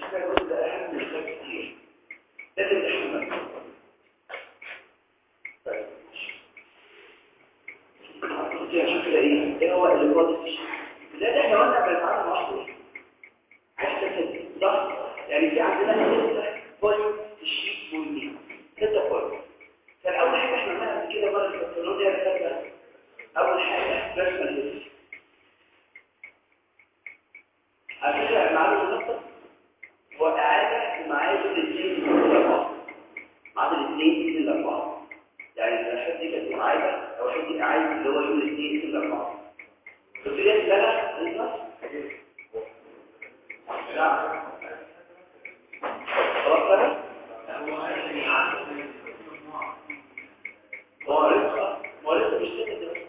حاجه برضه ده اهم من حاجات كتير لازم تحمل طيب شوف كده ايه ايه هو اللي فاضل في لا ده احنا قلنا بنتعامل مع واحد عايز ضغط يعني في عندنا ستة بوينت في الشيت بوينت ستة بوينت فالأول حاجة احنا عملنا كده مرة الكترون دي هتبقى أول حاجة رسم الهيس على فكرة معادل النقطة هو إعادة معادل الاثنين من الأربعة معادل الاثنين من الأربعة يعني الحد دي كانت معادة أو حد دي إعادة اللي هو يوم الاثنين من الأربعة قلت لي سنة النص نعم خلاص سنة هو لسه هو لسه مش سنة دلوقتي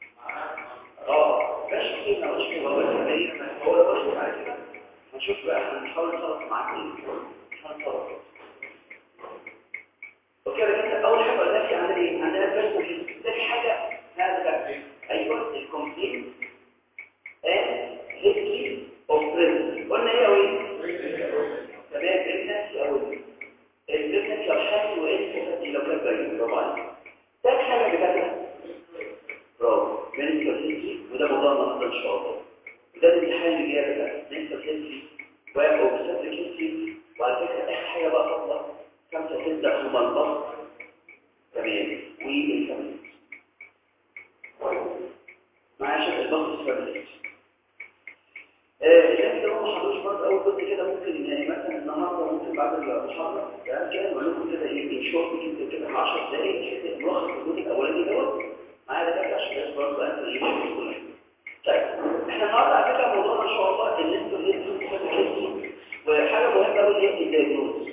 اه ماشي كده مش كده هو لسه بعيد هو لو بص على كده هنشوف بقى احنا بنحاول نتصرف معاك ايه نحاول نتصرف اوكي كده اول حاجه قلنا في عندنا ايه عندنا بيرسونال ده في حاجه هذا ايوه الكومبليت and history of prison قلنا ايه اوي تمام pregnancy او البريجنسي لو حامل وايه لو كان بريء برافو عليك ده حاجه بجد برافو منستر هيستري وده موضوعنا النهارده ان شاء الله وده الامتحان اللي جاي ده منستر هيستري واوبستريك هيستري وعلى فكره اخر حاجه بقى فاضله خمسه سته هما البسط تمام والفاميلي معايا شكل البسط والفاميلي الناس اللي هم ما حضروش برضه اول جزء كده ممكن يعني مثلا النهارده ممكن بعد المحاضره ده كده نقول لكم كده ايه شورت كده كده 10 دقايق كده ملخص الجزء الاولاني دوت معايا ده كده عشان الناس برضه انت اللي كلها طيب احنا النهارده على فكره موضوعنا ان شاء الله النسبه اللي انتوا وحاجه مهمه قوي هي الدايجنوز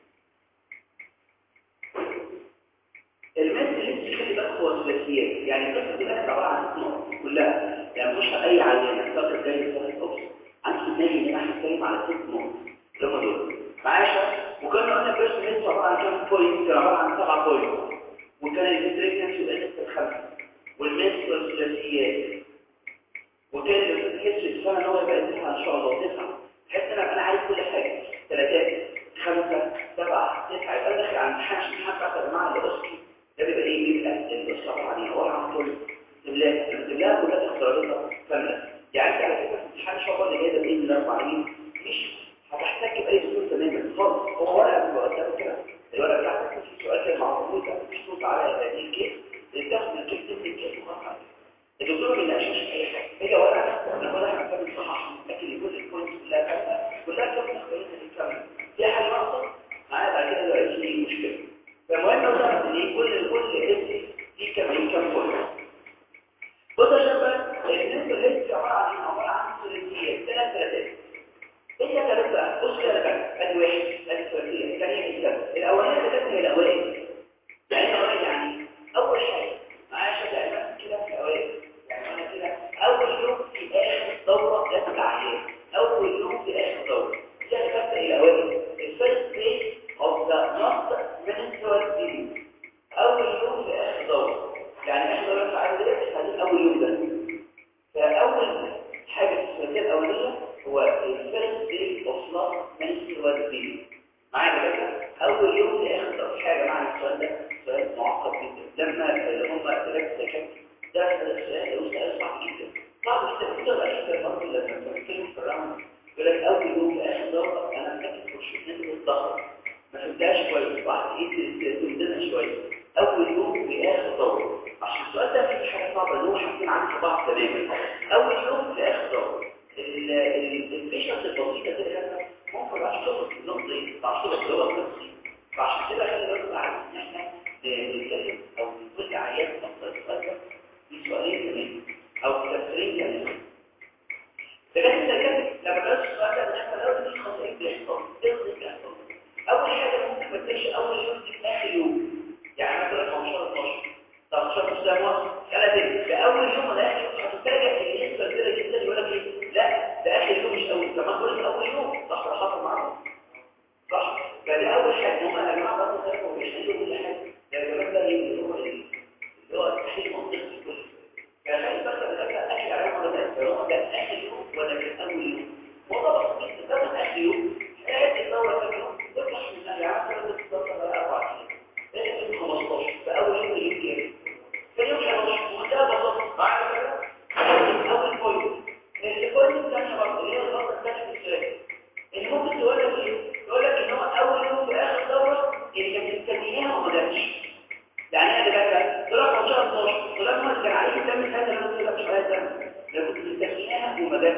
المس اللي خلي بالك هو ثلاثيات يعني القصه دي كانت عباره عن نقط كلها يعني مش اي عينه فاكر زي ثلاث اوبس عندي دماغي ان احنا نتكلم على ست نقط اللي هم دول معايا وكنا قلنا بس نسبه عباره عن كام بوينت عباره عن سبعه بوينت وكان الهيستريكنس يقل خمسه والمس والثلاثيات وكان الهيستري اتفقنا ان هو يبقى تسعه ان شاء الله تسعه بحيث ان انا عارف كل حاجه ثلاثات خمسه سبعه تسعه يبقى داخل على امتحان امتحان بتاع الجماعه الاوسكي ده بيبقى ايه بيبقى الاسره عليه عباره عن كل تملاها تملاها كلها اختياراتها كامله يعني انت على فكره في امتحان ان شاء الله اللي جاي ده باذن الله العالمين مش هتحتاج باي سؤال تماما خالص هو ورقه بيبقى قدامك كده الورقه بتاعتك في سؤال كده معروف مش صوت على الكيس تاخد الكيس تمسك الكيس وخلاص الدكتور ما بيناقشش اي حاجه هي ورقه ناخدها احنا كده صحاح لكن يقول البوينت كلها كامله كلها كامله اختياراتها دي كامله في حاجه ناقصه معايا بعد كده بقى في مشكله فالمهم مثلا ان كل كل اسم دي كام كام بوينت بص يا شباب النسبه اللي هي عباره عن عباره عن ثلاثيات ثلاث ثلاثات ايه يا ثلاثه بص كده بقى ادي واحد ادي ثلاثيه الثانيه الثالثه الاولانيه ثلاثه هي الاوائل يعني الاوائل يعني اول حاجه معايا شباب كده في الاوائل يعني انا كده اول يوم في اخر دوره جت عليه اول يوم في اخر دوره دي هتبقى الاوائل الفيرست داي اوف ذا نوت منسترال بيريود اول يوم في اخر دوره يعني احنا دلوقتي عايز ايه هذه اول يوم ده فاول حاجه في الثلاثيه الاولانيه هو الفيرست داي اوف نوت منسترال بيريود معايا كده اول يوم في اخر دوره حاجه معنى السؤال ده سؤال معقد جدا لما اللي هم ثلاث سكند ده السؤال ده سؤال صعب جدا صعب جدا كده بقى كده برضه لما بنتكلم في الراوند يقول لك اول يوم في اخر دوره انا متاكد في نسبه الضغط ما فهمتهاش كويس وقعدت ايه تمدنا شويه اول يوم في اخر دوره عشان السؤال ده فيه حاجه صعبه ان هو حاطين عنه بعض تماما اول يوم في اخر دوره الفيشنز البسيطه دي كده ممكن بعد شغل في النقطه دي بعد شغل اللي هو النقطه فعشان كده خلي بالك عارف ان احنا نتكلم او نقول عيان نقطه السؤال ده في سؤالين كمان او تفسيرين كمان لكن انت كده لما بلاش السؤال ده احنا لازم نشخص ايه بيحصل ايه اللي بيحصل اول حاجه ممكن ما تلاقيش اول يوم دي في اخر يوم يعني مثلا 15 12 13 اسبوع ثلاث في اول يوم ولا اخر يوم هتتفاجئ ان النسبه كبيره جدا يقول لك ايه لا ده اخر يوم مش اول كمان بقول لك اول يوم صح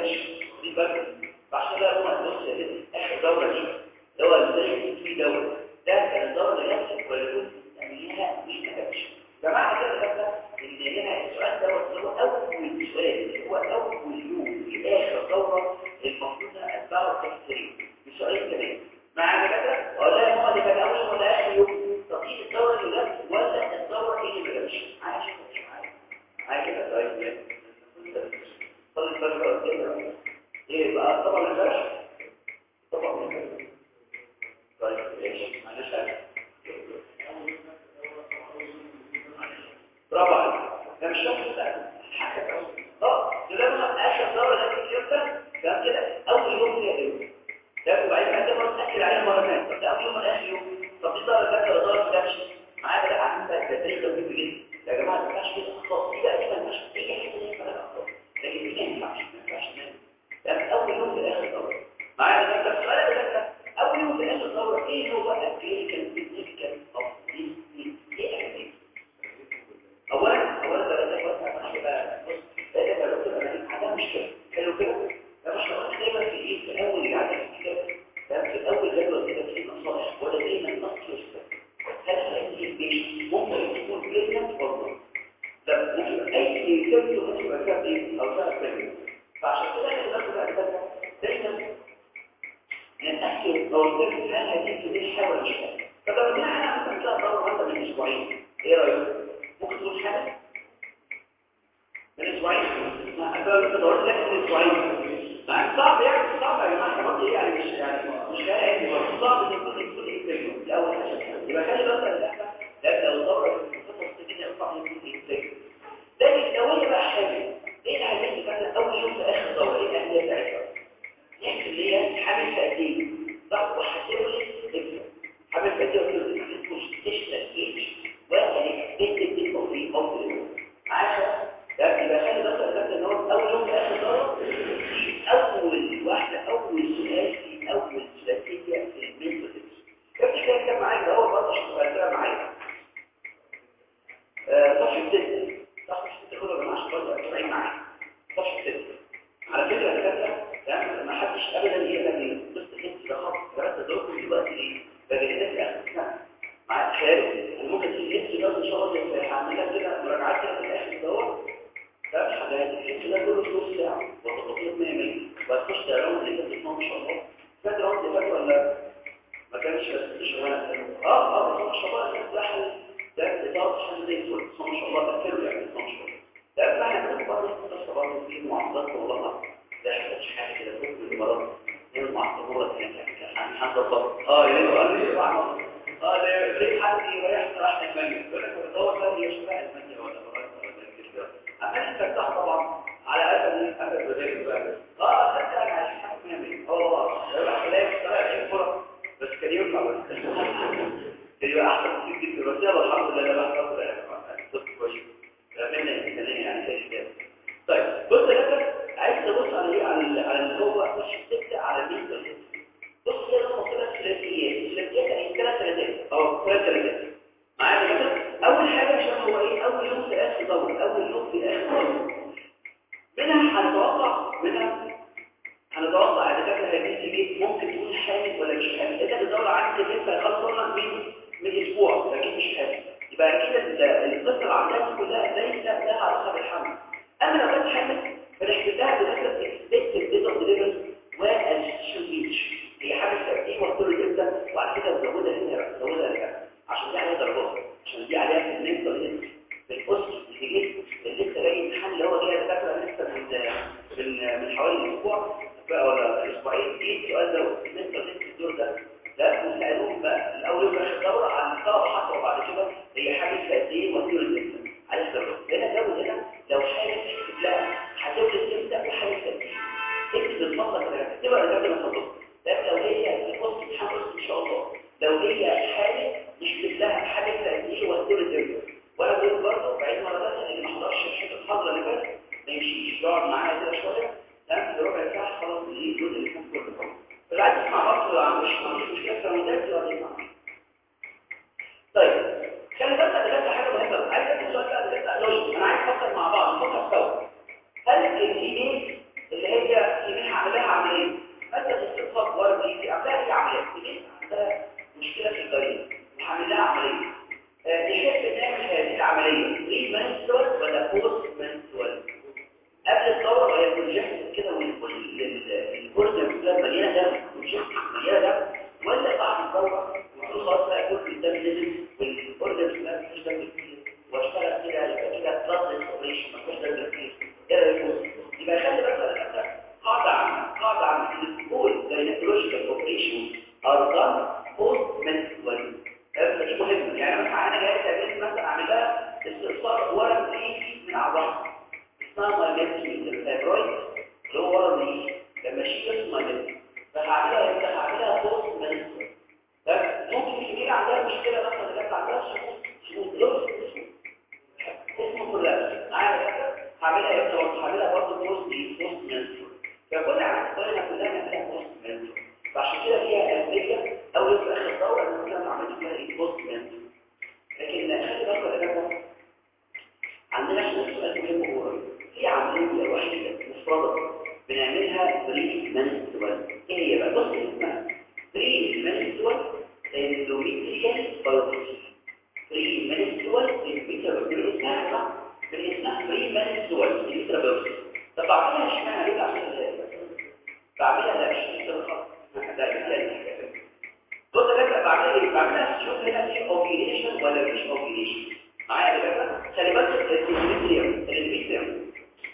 جابش دي بالك فعشان كده هو بص يا بنتي اخر دوره دي اللي هو ازاي في دوره ده كان الدوره اللي جت ولا كنت بتعمليها مش ما جابش فمعنى كده كده ان هنا السؤال دوت هو اول سؤال هو اول يوم في اخر دوره المفروض اتبعه التفسير السؤال كمان معنى كده ولا هو اللي كان اول ولا اخر يوم تطبيق الدوره اللي جت ولا الدوره اللي ما جابش عايش مش عايز عايز كده طيب صلي الفجر كده ايه بقى طبعا الفجر طبعا الفجر طيب ماشي معلش برافو عليك ده مش شخص ده حاجه اه لما اخر دوره ده كده كان كده اول يوم يا ايه ده وبعدين بعد ما تاكد عليها مره ثانيه طب ده اول يوم اخر يوم طب دي دوره فاكره ولا دوره ما معايا ده عشان ده التدريب ده مهم جدا يا جماعه ما ينفعش كده اخطاء دي بقى دي ما ينفعش اي حاجه دي ما اخطاء لكن دي ما ينفعش ما ينفعش ده اول يوم في اخر دوره معايا ده ده السؤال ده اول يوم في اخر دوره ايه هو الكلينيكال سيجنيفيكانس اوف دي ايه اكتيفيتي اولا اولا ده ده بس بقى بص ده ده لو كده انا عندها مشكله حلو كده ده مش هقول دايما في ايه في الاول اللي عندك كده ده في الاول جدول كده في نصائح ولا دايما نص يستفاد هل هذه البيش ممكن يكون بريزنت ولا لا ممكن اي سيمتوم ممكن يبقى فيها ايه او فيها بريزنت فعشان كده احنا بناخد بقى دايما نتاكد او نتاكد هل هذه البيش حاجه ولا مش حاجه فلو قلنا احنا ممكن تلاقي ضرر واحده من اسبوعين ايه رايك ممكن تقول حاجه من اسبوعين ما انا كنت دورت لك من اسبوعين مع صعب يعني صعب يا جماعه برضه ايه يعني مش يعني مش يعني برضه صعب ان يكون يكون ايه الاول عشان يبقى خلي بالك ان احنا لان لو الدوره في الفتره السنيه يطلع يكون ايه لكن لو هي بقى حاجه ايه الاهداف بتاعتنا اول يوم في اخر دوره ايه الاهداف بتاعتها نحكي اللي هي حامل في قد ايه صح وحاسبه لي حامل في قد ايه مش تشتغل ايش ولا اكتب دي في اوف عشان ده يبقى خلي بالك ده ان هو اول يوم في اخر دوره في اول واحده اول سؤال في اول ثلاثيه في الميثود افتح كده كده معايا الاول برضه عشان تبقى كده معايا صفحه 6 صفحه 6 خدوا يا جماعه عشان برضه تبقى معايا صفحه 6 على فكره يا دكاتره تمام ما حدش ابدا يقدر يبص الحته ده خالص دراسه دول دلوقتي ايه ده كده في اخر السنه مع الخير ممكن تيجي الحته ده ان شاء الله هعمل لك كده مراجعات كده في الاخر دوت ده مش حاجه الحته ده كله نص ساعه وتخطيط 100 100 وتخش تراوند اللي كانت ما شاء الله فاكر راوند فاكر ولا ما كانش بس شغاله اه اه ما شاء الله ده حل ده اطار حل زي الفل ما شاء الله تفكروا يعني ما شاء الله ده احنا كنا برضه في برضه في معضلات والله ده مش حاجه كده كل المرات هي المعضله مره ثانيه يعني حد الضبط اه يعني قال لي اه ده ليه حد يريح راح المانيا يقول لك هو ده يشبه المانيا ولا عمال يفتح طبعا على اساس اساس ذلك بقى اه ده انا عايش حاجه من اه راح الاقي طلع فرص بس كان ينفع بس كان يبقى احسن كتير جدا بس يلا الحمد لله لا بقى صوت كويس ربنا يخليني يعني زي كده طيب بص يا عايز تبص على ايه على على اللي هو مش تبدا على مين بص كده لما طلعت ثلاثيات ثلاثيات يعني ثلاث ثلاثات اه ثلاث ثلاثات معايا كده اول حاجه عشان هو ايه اول يوم في اخر دوره اول يوم في اخر دوره منها هنتوقع منها هنتوقع اذا كانت هذه البيت ممكن تكون حامل ولا مش حامل اذا كانت الدوره عندي لسه خلصنا من من اسبوع لكن مش حامل يبقى اكيد القصه اللي عندها كلها ليس لها علاقه بالحمل اما لو كانت حامل فنحسب لها بنسبه اكسبكتد ديت اوف ديليفري والجيشن ايج هي حامل في ايه وقت جدا وبعد كده نزودها هنا بقى نزودها هنا عشان دي عليها درجات عشان دي عليها في المنتال بالاسس اللي جه اللي لسه جاي امتحان اللي هو جاي دكاتره لسه من من من حوالي اسبوع ولا اسبوعين جه السؤال ده المنتال الدور ده لا وسالوهم بقى الاول يوم اخر دوره عن الطلبه حتى وبعد كده هي حاجه في قد ايه وكيلو الجسم على الدرجات هنا جو هنا لو حاجه تكتب لها هتولد امتى وحاجه في قد ايه اكتب المطلق كده تكتبها اللي قبل ما تطلق لكن لو هي القصه امتحان ان شاء الله لو هي حاجه نكتب لها حاجه في قد ايه وكيلو الجسم ولا بيقول برضه بعيد مره ثانيه اللي ما حضرش الحته الحاضره اللي فاتت ما يمشيش يقعد معايا كده شويه تمام ربع ساعه خلاص ايه الجزء اللي كان كله فاللي عايز يسمع برضه مش مش مشكله في المدرس ولا يسمع طيب خلي بالك ده كده حاجه مهمه عايز اسال سؤال بقى ده لوجيك انا عايز افكر مع بعض نفكر سوا هل الايميل اللي هي في منها عملها عمليه مثلا استنفاق وردي في عملها هي عمليه في عندها مشكله في البرين وعامل لها عمليه نحب نعمل هذه العمليه بري منسترال ولا بوست منسترال قبل الدوره وهي كونجكت كده والبورده بتبقى مليانه دم كونجكت مليانه دم ولا بعد الدوره وتقول خلاص بقى كل الدم نزل والبورده بتبقى مفيش دم كتير واشتغل كده يبقى كده بلاد اوبريشن مفيش دم كتير كده يفوز يبقى خلي بالك انا قاعده عامه قاعده عامه الكول جاينكولوجيكال اوبريشن ار دان بوست منسترال دي مهمه يعني مثلا انا جاي تعمل مثلا اعمل لها استئصال ورم ريفي من اعضائها اسمها مايلاتي الفايبرويد اللي هو ورم ريفي لما اشيل اسمه مايلاتي فهعملها امتى هعملها بوست مانستر بس ممكن كبيره عندها مشكله مثلا جت عندها سقوط سقوط لوس اسمه كلها معايا هعملها امتى برضه هعملها برضه بوست دي بوست مانستر فكل عمليه كلها كلها نعملها بوست مانستر فعشان كده فيها اهميه اول في اخر الدوره ان كنا عملنا فيها ايه بوست مانستر لكن خلي بالكم يا جماعه عندنا احنا سؤال مهم هو في عمليه وحيده مفرده بنعملها بري مانستوال ايه هي بقى بص اسمها بري مانستوال اندوميتريال بايوبسي بري مانستوال اندوميتريال بالاسمها صح بالاسمها بري مانستوال اندوميتريال بايوبسي طب بعملها اشمعنى ليه عشان بعملها لا مش مسترخص ده مثال بص يا جماعه بعملها ايه بعملها شوف هنا في اوبيليشن ولا مفيش اوبيليشن معايا يا جماعه خلي بالك الاندوميتريال الاندوميتريال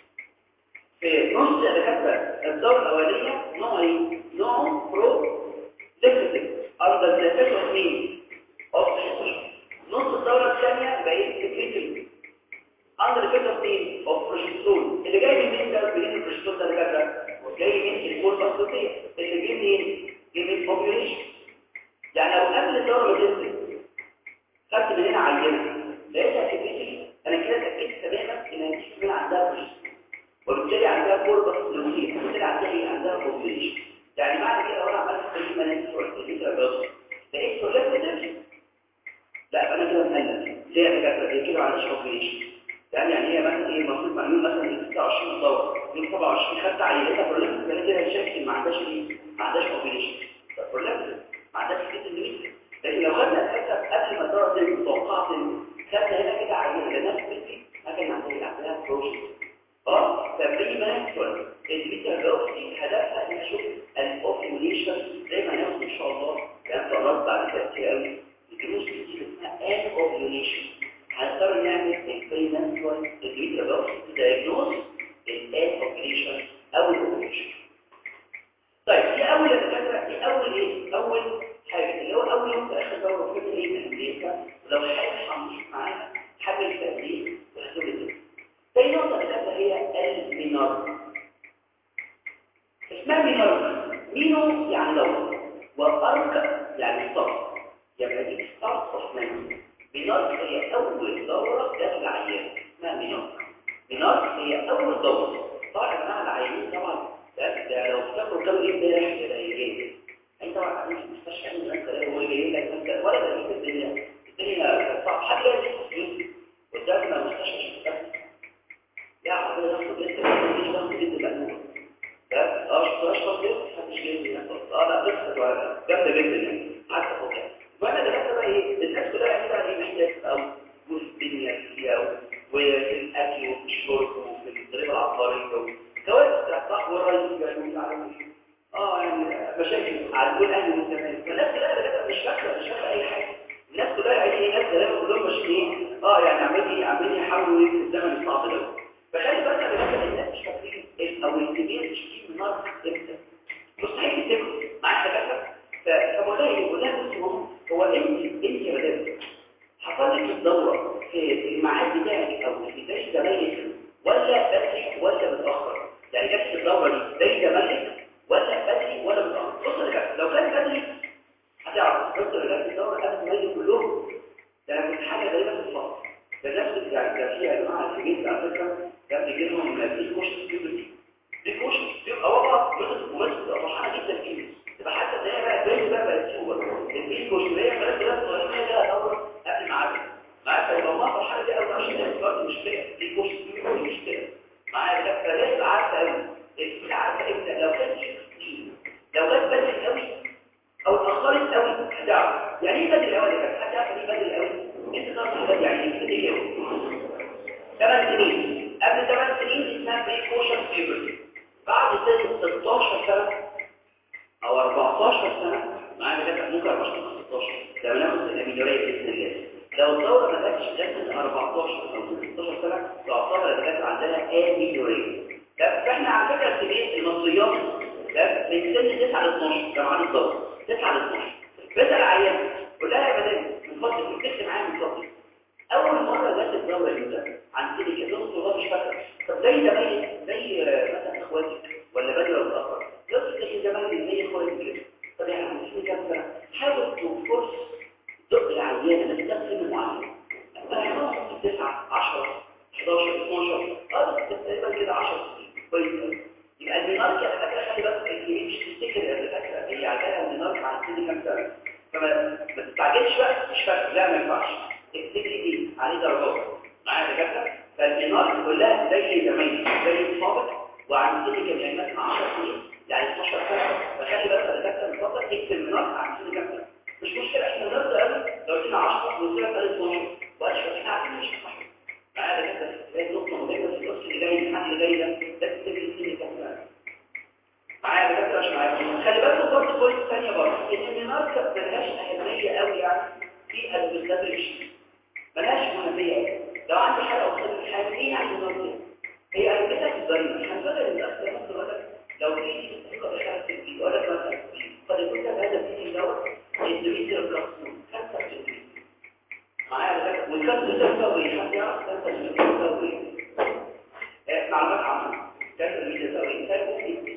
في نص دكاتره الدوره الاوليه نوع ايه نوع برو ديفيسيت اندر ذا فيكس مين اوف نص الدوره الثانيه بقيت سكريتري اندر فيكس مين اوف بروجسترون اللي جاي من ده منين البروجسترون ده دكاتره جاي من الكور باسطيه اللي جاي منين جاي من اوبيوليشن يعني لو قبل الدوره بتنزل خدت من هنا عينه لقيتها سكريتري انا كده اتاكدت تماما ان مفيش من عندها بروجسترون وبالتالي عندها قربة لوزية وبالتالي عندها ايه عندها بوبيليشن يعني معنى كده وانا عملت تقريبا نسبة الفكرة بس لقيت سوليبتيف لا انا كده مهلك ليه يا دكاتره دي كده ما عندهاش بوبيليشن يعني يعني هي مثلا ايه المفروض معلوم مثلا من 26 دورة يوم 27 خدت عينتها بروليبتيف كده كده هيشكل ما عندهاش ايه ما عندهاش بوبيليشن بروليبتيف ما عندهاش كده اندوميتريال لكن لو خدنا الحته قبل ما الدوره تنزل متوقعه خدنا هنا كده عينه لان الناس ما كان عندها عندها بروجكت اه تبريد منسترال البيتا جوفي هدفها ان اشوف الاوفيوليشن زي ما هناخد ان شاء الله كان طلعت بعد كده كتير قوي الدروس دي اسمها ان اوفيوليشن هنضطر نعمل البري منسترال البيتا جوفي دايجنوز الان اوفيوليشن او الاوفيوليشن طيب دي اول الفكره دي اول ايه اول حاجه اللي هو اول يوم في اخر دوره في ايه من البيتا لو حاجه هنضيف معاها حاجه التقدير وحساب الدكتور تاني نقطة ثلاثة هي المينار اسمها مينار مينو يعني دورة وأرك يعني صف يعني دي ستارت اوف مينو مينار هي أول دورة جات العيان اسمها مينار مينار هي أول دورة طبعا يا جماعة العيانين طبعا ده, ده لو افتكروا كانوا ايه امبارح كده يجي انت طبعا قاعدين في المستشفى عندنا ناس كلام هو جاي لك انت ولا ده في الدنيا الدنيا كانت صعبة حد لازم يخش قدامنا مستشفى بس يا عم ده نفسه بنت مش نفسه بنت مأمونة ده اه شو اشخص دي محدش جاي اه لا بس جامده جدا يعني حتى فوق وانا ده بقى ايه الناس كلها عايزه ايه محتاج او وفي الدنيا فيها وفي الاكل وفي الشرب وفي الضريبه العقاريه كوارث بتحصل والرئيس جاي على اه يعني مشاكل على كل اهل المسلمين فالناس كلها مش فاكره مش فاكره اي حاجه الناس كلها عايزين ايه ناس كلام كلهم ماشيين ايه اه يعني عمالين عمالين يحاولوا ايه في الزمن الصعب ده فخلي بالك من الناس مش فاكرين او الكبير مش فيه من نار امتى مستحيل تفتكروا معاك دكاتره فبقول لها ايه بقول لها بصي هو انت انت يا مدام حصل لك الدوره في الميعاد بتاعك او في بدايه زمانك ولا بدري ولا متاخر يعني جت الدوره دي بدايه زمانك ولا بدري ولا متاخر بص يا دكاتره لو كان بدري هتعرف بص لو جت الدوره قبل ما يجوا كلهم ده انا كنت حاجه غريبه في الفصل ده نفس يعني ده في يا جماعه في البيت على فكره كان بيجي لهم في كوش بيوتي دي كوش بيبقى واقع بياخد ممثل بتبقى فرحانه جدا فيه تبقى حتى ان هي بقى زي بقى بقت سوبر البيت كوش اللي هي بقت كده صغيره لها دوره قبل ميعادها معاك يبقى ما فرحانه دي قوي عشان هي برضه مش كده دي كوش بيوتي مش كده معايا ده فلازم عارفه قوي لو كان في لو جت بدري قوي او اتاخرت قوي هتعرف يعني ايه بدري قوي كده هتعرف يعني ايه بدري قوي انت تعرف بدري يعني ايه بدري قوي ثمان سنين قبل ثمان سنين اسمها بريكوشن فيبر بعد سن 16 سنه او 14 سنه معانا كده ممكن 14 16 لما ناخد الامينوريه باذن الله لو الدوره ما جاتش لغايه 14 او 16 سنه تعتبر الدكاتره عندها امينوريه فاحنا على فكره في المصريات ده من سن 9 ل 12 ده معنى الدوره 9 ل 12 بسال عيان قول لها يا مدام من فضلك بتكتب معايا من فضلك اول مره جت الدوره امتى عن سن كده والله مش فاكره طب زي زمايلي زي مثلا اخواتك ولا بدري ولا متاخر يقول لك زمايلي زي اخواتي كده طب احنا عندنا كام سنه حاول تفرص دق العيانه بس ده سن معين خلاص 9 10 11 12 اه تقريبا كده 10 سنين كويس يبقى الميناركي على فكره خلي بالك اللي مش تفتكر الفكره هي عندها الميناركي على سن كام سنه فما ما تستعجلش بقى مش فاكر لا ما ينفعش افتكري دي عليه درجات معايا دكاتره فالميناركي كلها زي زمايلي زي اصحابك وعن سن كام يعني مثلا 10 سنين يعني 12 سنه فخلي بالك الدكاتره من فضلك اكتب الميناركي عن سن كام سنه مش مشكله احنا نرضى قوي لو قلنا 10 وقلنا 12 واشهر احنا عارفين مش صح معايا دكاتره هي نقطه مهمه في القصه اللي جاي الحل اللي جاي ده ده تفتكر السن كام سنه معايا دكاتره مش معايا خلي بالكم برضه بوينت ثانيه برضه ان الميناركي ملهاش اهميه قوي يعني في البستاتريشن ملهاش أهمية قوي لو عندي حالة أخرى الحالة ايه يعني المنطقة؟ هي أهميتها في الضريبة هنفضل الأخذ مصر مثلا لو في ثقة بحالة البيت ولا مثلا قد يكون ده هذا الفيديو دوت اندوميتريال بلاستوم 5% معايا بقى والكبد ده يساوي حد يعرف 5% يساوي ايه معلومات عامة 5% يساوي ايه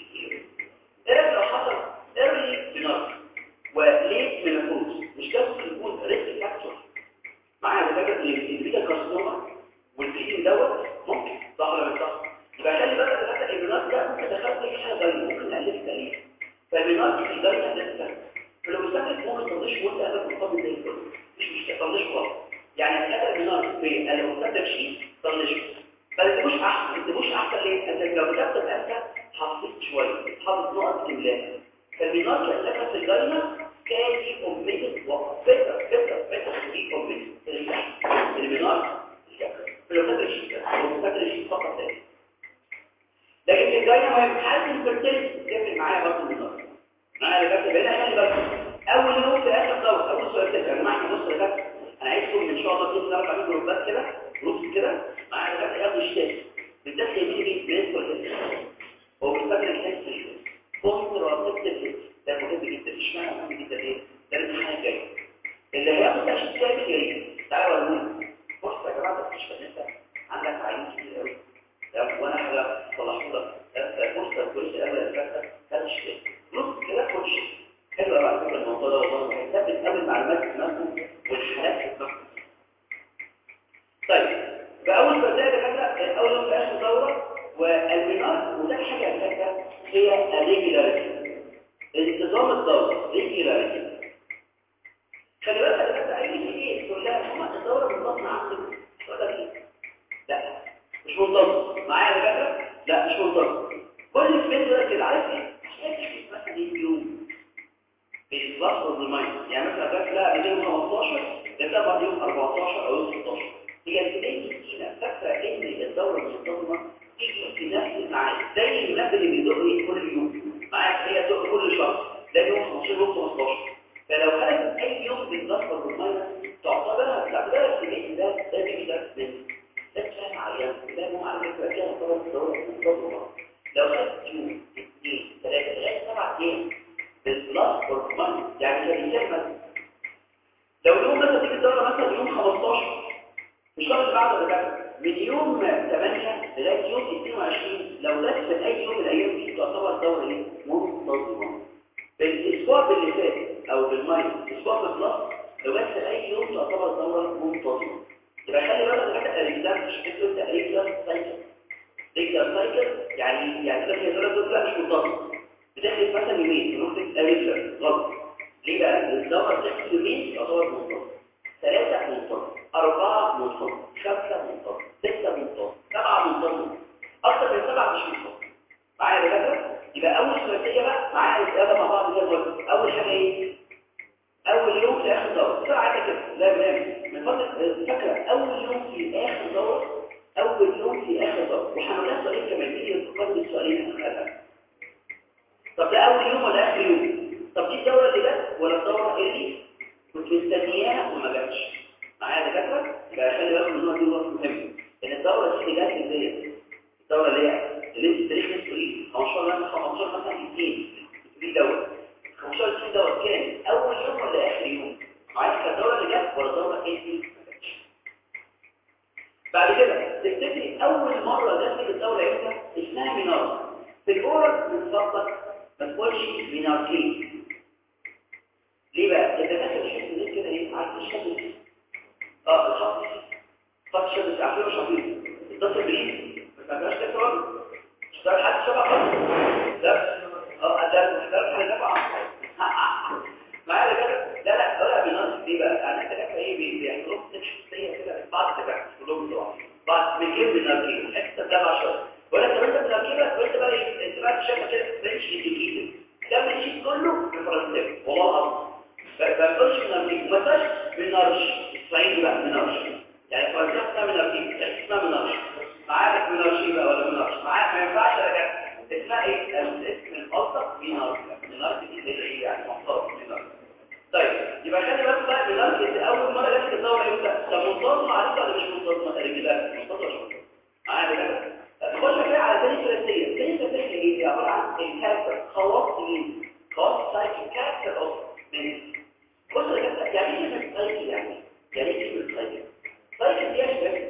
ايه لو حصل ايرلي بنار وليت منفوز مش ده ممكن يكون ريسك فاكتور معايا دكاتره البيتا كارسينوما والبيتين دوت ممكن صح ولا مش صح يبقى خلي بالك دكاتره البنات ده ممكن دخلت اي حاجه غير ممكن نقلل التاريخ فالبنات في الدرجه الثالثه فلو استنت ممكن تضيش وانت قاعد مقابل زي الفل مش مش تضيش خالص يعني دكاتره البنات في لو استنت شيء تضيش بس تبوش احسن تبوش احسن ليه انت لو كتبت انت حفظت شويه حافظ نقط املاء فالبنات اللي في الجنه كان في كومبليت وفتره فتره فتره في كومبليت البنار لو فاكر الشيء لو فاكر الشيء فقط ده لكن الجايه مهم حد الفرتيل تفرق معايا برضه البنار معايا بس بقينا خلي بالك اول يوم في اخر دور اول سؤال كده يا جماعه احنا بص يا انا عايزكم ان شاء الله باذن الله تعملوا جروبات كده جروب كده معايا بس ياخدوا الشيء بالذات اللي بيجي بيدخل هو بيفكر الحس كونترا تكتب ده مهم جدا اشمعنى مهم جدا ليه؟ ده الامتحان الجاي اللي هياخد تشخيص كامل يا ريت تعالوا اقول بص يا جماعه مش انت عندك عيون كتير قوي وانا حاجه صلحوا لك بص كل اول الفكره كان شيء نص كده كل شيء حلو بقى فكره الموضوع ده والله هيثبت قوي المعلومات في دماغكم والحالات في دماغكم طيب فاول بدايه كده اول يوم في اخر دوره والمنار وده حاجه ثالثه هي الريجولاريتي انتظام الدورة ريجولاريتي خلي بالك انا اي شيء تقول لها هما الدورة منتظمة عندك ولا ايه لا مش منتظم معايا يا باشا لا مش منتظم كل سبيس ده كده عارف ايه احتاج مثلا يوم بالظبط والمايند يعني مثلا بس لا بدون 15 ده بعد يوم 14 او يوم 16 هي البدايه مسكينه فاكره ان الدوره المنتظمه تيجي في نفس الميعاد زي المنبه اللي بيدق كل يوم معاك هي تدق كل شهر ده يوم 15 يوم 15 فلو خدت اي يوم بالضبط بالماينس تعتبرها تعتبرها في البيت ده ده بيجي ده من ده كلام عيان ده مو على فكره فيها طبعا الدوره المنتظمه لو خدت يوم اثنين ثلاثه لغايه سبع ايام بالبلس والماينس يعني كان مثلا لو اليوم مثلا تيجي الدوره مثلا يوم 15 مش شرط بعد ده من يوم 8 لغايه يوم 22 لو لفت اي يوم من الايام دي تعتبر دوره ايه منتظمه بالاسبوع اللي فات او بالمايل الاسبوع بالبلس لو لفت اي يوم تعتبر دوره منتظمه يبقى خلي بالك حاجه الريزام مش بتقول ده ريجلر سايكل ريجلر سايكل يعني يعني ده هي دوره لا مش منتظمه بتاخد مثلا يومين نقطه ريجلر غلط ليه بقى الدوره بتاخد يومين تعتبر منتظمه ثلاثه منتظمه أربعة منتظم خمسة منتظم ستة منتظم سبعة منتظم أكثر من سبعة مش منتظم معايا بجد؟ لا لا من فضلك فاكره اول يوم في اخر دوره اول يوم في اخر دوره وهنقول سؤالين كمان ايه تقدم السؤالين هنخليها طب ده اول يوم ولا اخر يوم طب دي الدوره اللي جت ولا الدوره اللي كنت مستنياها وما جاتش معايا دكاتره يبقى خلي بالك من النقطه دي نقطه مهمه ان الدوره اللي جت ديت الدوره اللي هي اللي انت تاريخ نسبه 15 15 مثلا 2 في دوره 15 سنين دوت كان اول يوم ولا اخر يوم عايز كانت الدوره اللي جت ولا الدوره ايه دي بعد كده تفتكري اول مره جت الدوره امتى اسمها مينار في الاورال بتفضل ما تقولش ميناركي ليه بقى الدكاتره بيحسوا ان كده ايه عارف الشد اه الخط خط الشد عارفين مش عارفين اتصل بالايد ما تعملهاش كده راجل اشتغل حد شبه خط لا اه ده محتاج حاجه طبعا معايا كده لا لا ولا بينقص دي بقى يعني انت كده ايه بيعملوا شخصيه كده بعض الدكاتره كلهم طبعا بعض بيجيب من الاركيب حته تبع شويه ولا كمان انت بتركيبك وانت بقى ايه انت بقى شايف كده فرنش انجليزي كمل الشيء كله بالفرنساوي والله العظيم ما تقولش من الاركيب ما تقولش من نارش الصعيدي بقى من نارش يعني فرنساوي اسمها من الاركيب يعني اسمها من نارش معاك من نارش بقى ولا من نارش معاك ما ينفعش يا اسمها ايه الاسم الاوسط من نارش من نارش دي ايه يعني محترم من نارش طيب يبقى خلي بالك بقى من نارش اول مره جت الدوره امتى طب منتظمه عليك ولا مش منتظمه رجلات منتظمه معايا كده نخش كده على تاني ثلاثيه تاني ثلاثيه ايه دي عباره عن الكاركتر خواص مين خواص سايكل كاركتر اوف من بص يا جماعه يعني ايه كلمه سايكل يعني يعني ايه كلمه سايكل سايكل دي اشبه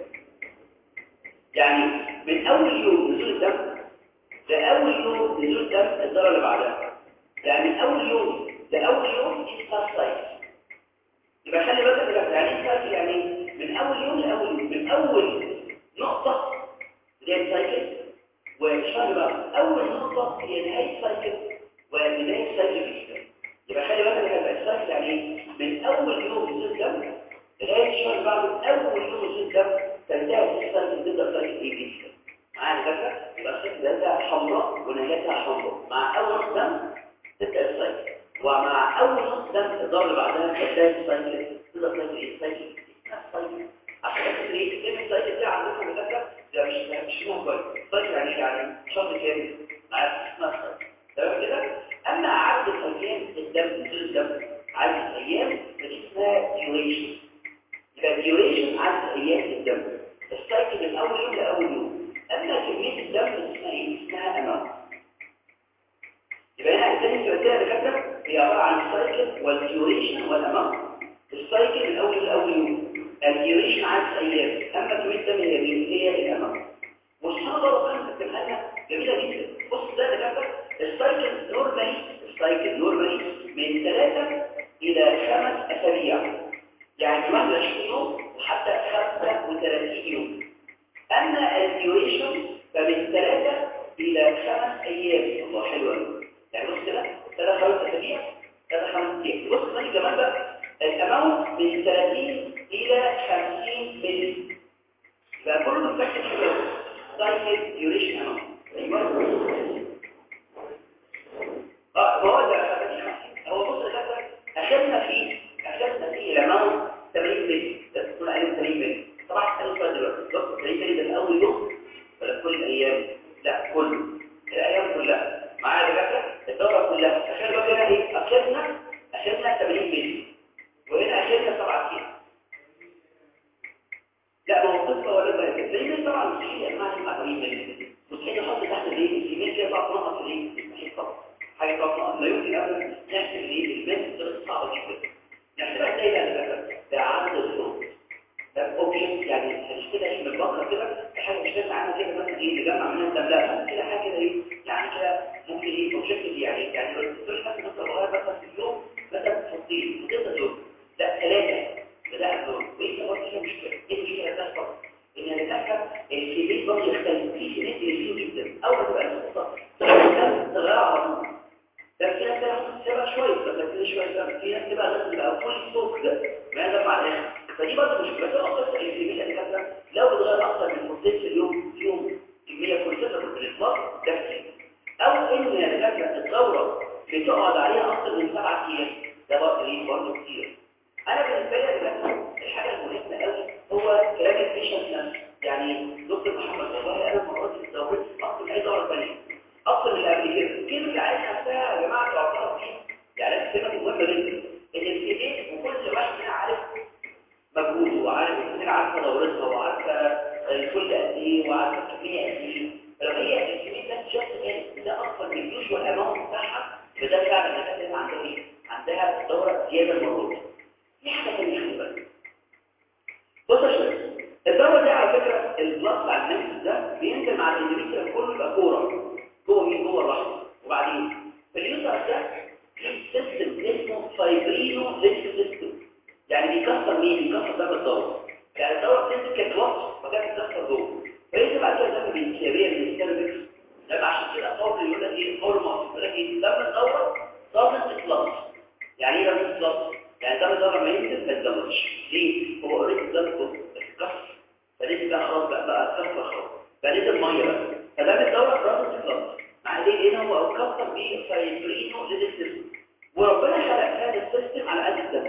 يعني من اول يوم نزول الدم لاول يوم نزول الدم الدوره اللي بعدها يعني من اول يوم لاول يوم دي اسمها سايكل يبقى خلي بالك يعني ايه سايكل يعني من اول يوم لاول يوم من اول نقطه اللي هي السايكل وشهر بقى اول نقطه هي نهايه السايكل ونهايه السايكل في يبقى خلي بالك ان السايكل يعني من اول يوم نزول الدم لغايه الشهر بعده اول يوم نزول الدم تنتهي السايكل تبدا سايكل ايه جديد معايا كده يبقى السايكل بدايتها حمراء ونهايتها حمراء مع اول نقطه دم تبدا السايكل ومع اول نقطه دم الدوره اللي بعدها تنتهي السايكل تبدا سايكل ايه السايكل السايكل عشان كده ايه كلمه السايكل دي عندكم مذاكره ده مش مش اسمها كويس طيب يعني يعني شهر كام عارف اسمها تمام كده اما عدد الايام الدم نزول الدم عدد الايام فدي اسمها ديوريشن يبقى ديوريشن عدد ايام الدم السايكل من اول يوم لاول يوم اما كميه الدم اسمها ايه اسمها امام يبقى هنا الثاني الثلاثيه اللي كاتبه هي عباره عن السايكل والديوريشن والامام السايكل من اول لاول يوم الديوريشن عدد ايام اما كميه الدم هي مين هي الامام والصوره برضه كانت بتبقى لنا جميله جدا بص ده ده كده السايكل نورمالي السايكل نورمالي من ثلاثة الى خمس اسابيع يعني 21 يوم وحتى 35 يوم اما الديوريشن فمن ثلاثة الى خمس ايام الله حلو قوي يعني بص كده ثلاث خمس اسابيع ثلاث خمس ايام بص بقى كمان بقى الاماونت من 30 الى 50 مللي يبقى كله متفكر كده سايكل ديوريشن اماونت ايوه اه هو ده هو بص كده اخذنا فيه اخذنا فيه الاماونت 80 مللي تكون عليه 80 مللي طبعا انا سؤال دلوقتي بص 80 مللي ده اول يوم ولا كل الايام لا كله الايام كلها معايا دكاتره الدوره كلها اخر بقى هنا ايه اخذنا اخذنا 80 مللي وهنا اخذنا 7 كيلو لا ما هو قصه ولا بقى كده طبعا مستحيل يا جماعه تبقى 80 مللي مستحيل نحط تحت الايه الكميه كده تقف نقط في الايه مستحيل طبعا حاجه طبعا لا يمكن ابدا نحسب الايه الماس بطريقه صعبه جدا نحسبها ازاي بقى ده عدد الصوت ده اوبجكت يعني هنشتغل ايه من بكره كده حاجه مش لازم عنها كده مثلا ايه نجمع منها الدم لا كده حاجه كده ايه يعني كده ممكن ايه اوبجكت يعني يعني لو الدكتور مثلا مثلا بغير مثلا في اليوم مثلا فصيل فصيل دول لا ثلاثه بدأ الدور وايه برضه فيها مشكله ايه المشكله اللي بتحصل ان الدكاتره الكميه برضه يختلف في كميه كبيره جدا اول ما تبقى النقطه تغير على طول ده في ناس تاخد تسيبها شويه بس كده شويه في ناس تبقى لازم تبقى فول ستوك كده ما ينفع مع الاخر فدي برضه مشكله بس اقصد الكميه اللي كانت لو بتغير اكتر من فصيل في اليوم في يوم كميه فول ستوك في الاطلاق ده كتير او ان الدكاتره الدوره بتقعد عليها اكتر من سبعة ايام ده برضه ايه برضه كتير انا بالنسبه لي الدكاتره هو كلام البيشنت نفسه يعني دكتور محمد والله انا مرات اتزوجت اكتر من اي دوره ثانيه اكتر من اللي قبل كده الكلمه اللي عايز نفسها يا جماعه تعتبر دي يعني الكلمه مهمه جدا ان الكلمه وكل واحد هنا عارف مجهوده وعارف الكلمه عارفه دورتها وعارفه الكل قد ايه وعارفه الكميه قد ايه فلو هي الكميه ده شخص قال ده اكتر من الفلوس والاماونت بتاعها فده فعلا الناس اللي عندها ايه عندها دوره زياده المره في حاجه ثانيه خلي بالك بص يا شباب الدوره دي على فكره البلاس بتاع النفس ده بينزل مع الاندوميتريال كله يبقى كوره جوه مين جوه الرحم وبعدين في اليوتر ده في سيستم اسمه فايبرينو لينك سيستم يعني بيكسر مين بيكسر ده بالدوره يعني الدوره بتنزل كتوصف فكانت بتكسر جوه فينزل بعد كده دم بالانسيابيه من السيرفكس ده عشان كده قول يقول لك ايه قول مصر يقول لك ايه دم الدوره ضابط اطلاق يعني ايه ضابط اطلاق يعني دم الدوره ما ينزل ما يتدمرش ليه هو اوريدي ده اتكسر فنزل بقى خلاص بقى بقى اتكسر خلاص فنزل ميه بقى فدم الدوره ضابط اطلاق مع ايه هنا هو اتكسر بفايبرينو للسيستم وربنا خلق هذا السيستم على قد الدم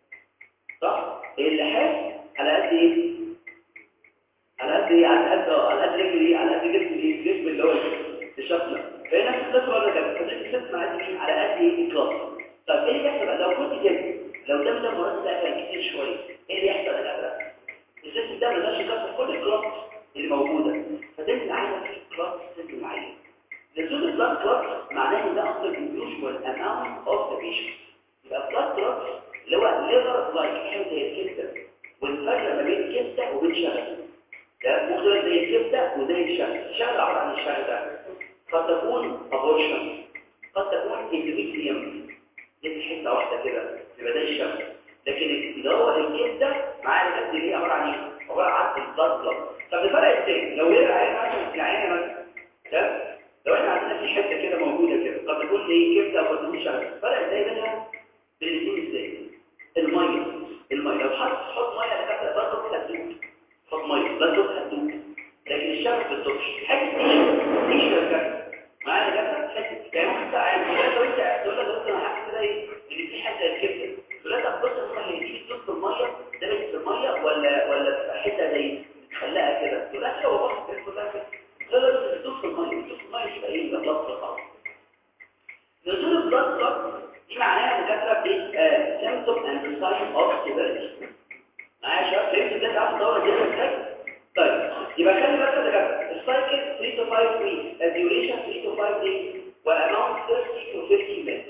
صح اللحاف على قد ايه على قد ايه على قد على قد رجل ايه على قد جسم ايه الجسم اللي هو الشكل فهي نفس القصه ولا كده فده السيستم على قد ايه على قد ايه اطلاق طب ايه اللي يحصل بقى لو كنت كده لو ده ده مرات ده كان كتير شويه ايه اللي يحصل بقى السيستم ده ما يقدرش يكسر كل الكلاس اللي موجوده فتنزل عايزه في كلاس تنزل معايا نزول البلاد كلاس معناه ان ده اصلا unusual amount of the patient يبقى البلاد كلاس اللي هو ليفر لايك حاجه زي الكبده والفرق ما بين الكبده وبين شغل ده مختلف زي الكبده وزي الشغل الشغل عباره عن الشغل ده قد تكون ابورشن قد تكون اندوميتريوم دي حته واحده كده يبقى ده الشغل لكن اللي هو الكبده معاه الكبده اللي هي عباره عن ايه عباره عن البلاد كلاس طب الفرق ازاي لو هي العين مثلا العين مثلا ده لو احنا عندنا في حته كده موجوده كده قد تكون ايه كبده وقد تكون شغل فرق ازاي بينها بين الاثنين ازاي الميه الميه لو حط تحط ميه على كده برضه كده تدوب حط ميه ده تدوب هتدوب لكن الشغل ما بتدوبش حته ايه ايش ده معايا كده حته يعني ممكن تعالى لو انت تقول لك بص انا حاسس كده ايه ان في حته الكبده تقول لك طب بص هي دي بتدوب في الميه ده في الميه ولا ولا حته زي تخلقها كده تقول لك هو بص كده لا لا لا بتدوب في الميه بتدوب في الميه يبقى ايه يبقى بلس خلاص نزول البلس دي معناها مكاتبه ب سيمبتوم اند ساين اوف سيفيريتي معايا يا شباب فهمت ازاي تعرف الدوره دي ازاي طيب يبقى خلي بالك يا جماعه السايكل 3 to 5 weeks الديوريشن 3 to 5 days والاماونت 30 to 50 minutes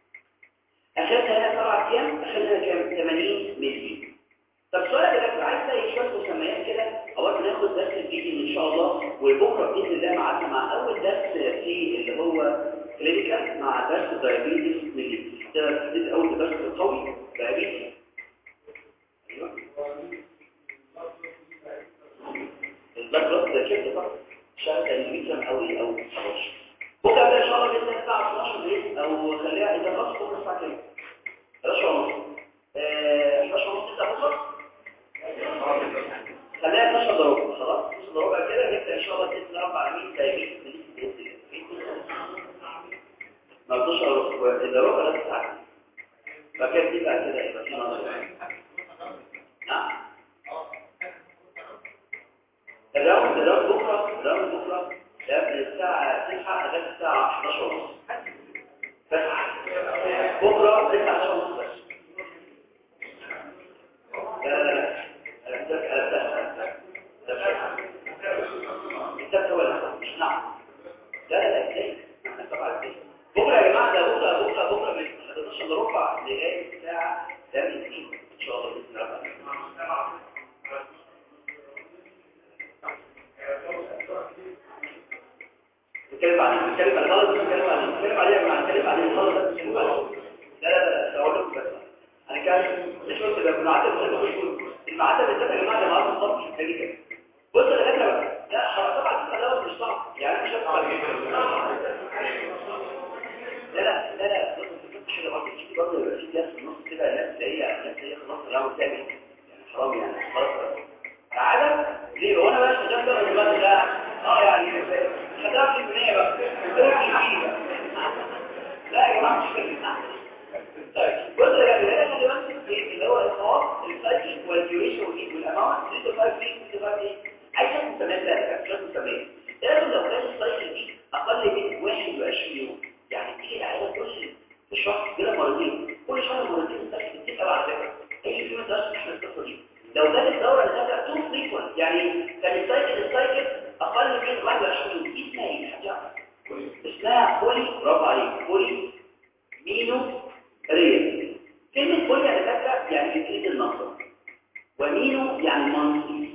اخرها هنا 7 ايام اخرها كام 80 مللي طب سؤال يا جماعه عايز تلاقي شويه مسميات كده اول ناخد درس الفيديو ان شاء الله وبكره باذن الله معانا مع اول درس في اللي هو كلينيكال مع درس الدايابيتس ملي ده ده اول درس قوي دايابيتس ايوه البلاد بلاد ده كده بقى شغال الفيتامين او ايه او 11 بكره ان شاء الله باذن الله الساعه 12 بالليل او خليها اذا خلص بكره الساعه كام 11 ونص 11 ونص بكره خليها 12 ضرب خلاص 12 ضرب كده نبدا ان شاء الله باذن الله رب العالمين دايابيتس ملي ما بدوش اروح واذا روح ثلاث ساعات فكان دي بقى كده يبقى في نظر نعم الراوند الراوند بكره الراوند بكره ده من الساعه 9 لغايه الساعه 11 ونص بس بكره 9 ونص بس لا لا لا السبت هو الأحد مش نعم لا لا لا ازاي احنا طبعا ازاي بكره يا جماعه ده بكره بكره بكره من 11 الا ربع لغايه الساعه 8 ان شاء الله باذن الله نتكلم عن نتكلم عن الغلط نتكلم عن نتكلم عليه يا جماعه نتكلم عن الغلط ده نتكلم عليه لا لا لا لا اقول لكم بس انا كان مش قلت ده المعدل مش المعدل بالذات يا جماعه ده معدل الضبط مش كده بص يا دكاتره لا خلاص طبعا ده مش صعب يعني مش هتعرف لا لا لا لا بص حاجه برضه في برضه يبقى في ناس في النص كده ناس تلاقيها ناس هي خلاص الراوند تاني يعني حرام يعني خلاص تعالى ليه هو انا بقى شغال بقى دلوقتي لا اه يعني خدها في المية بقى لا يا جماعه مش كده طيب بص يا جماعه اللي هو الخواص الفايت والديوريشن والاماونت 25 25 ايه عايز شويه مسميات لا شويه مسميات لازم لو كان السايكل دي اقل من 21 يوم يعني تيجي العيله كل شهر كده مرتين كل شهر مرتين السايكل كتير قوي على فكره اي فيلم ده احنا القصه دي لو جت الدوره اللي كانت تو فريكوينت يعني كان السايكل السايكل اقل من 21 يوم دي اسمها ايه حد يعرف اسمها بولي برافو عليك بولي مينو ريال كلمة بولي يعني فاكرة يعني تكريت النصر ومينو يعني منصي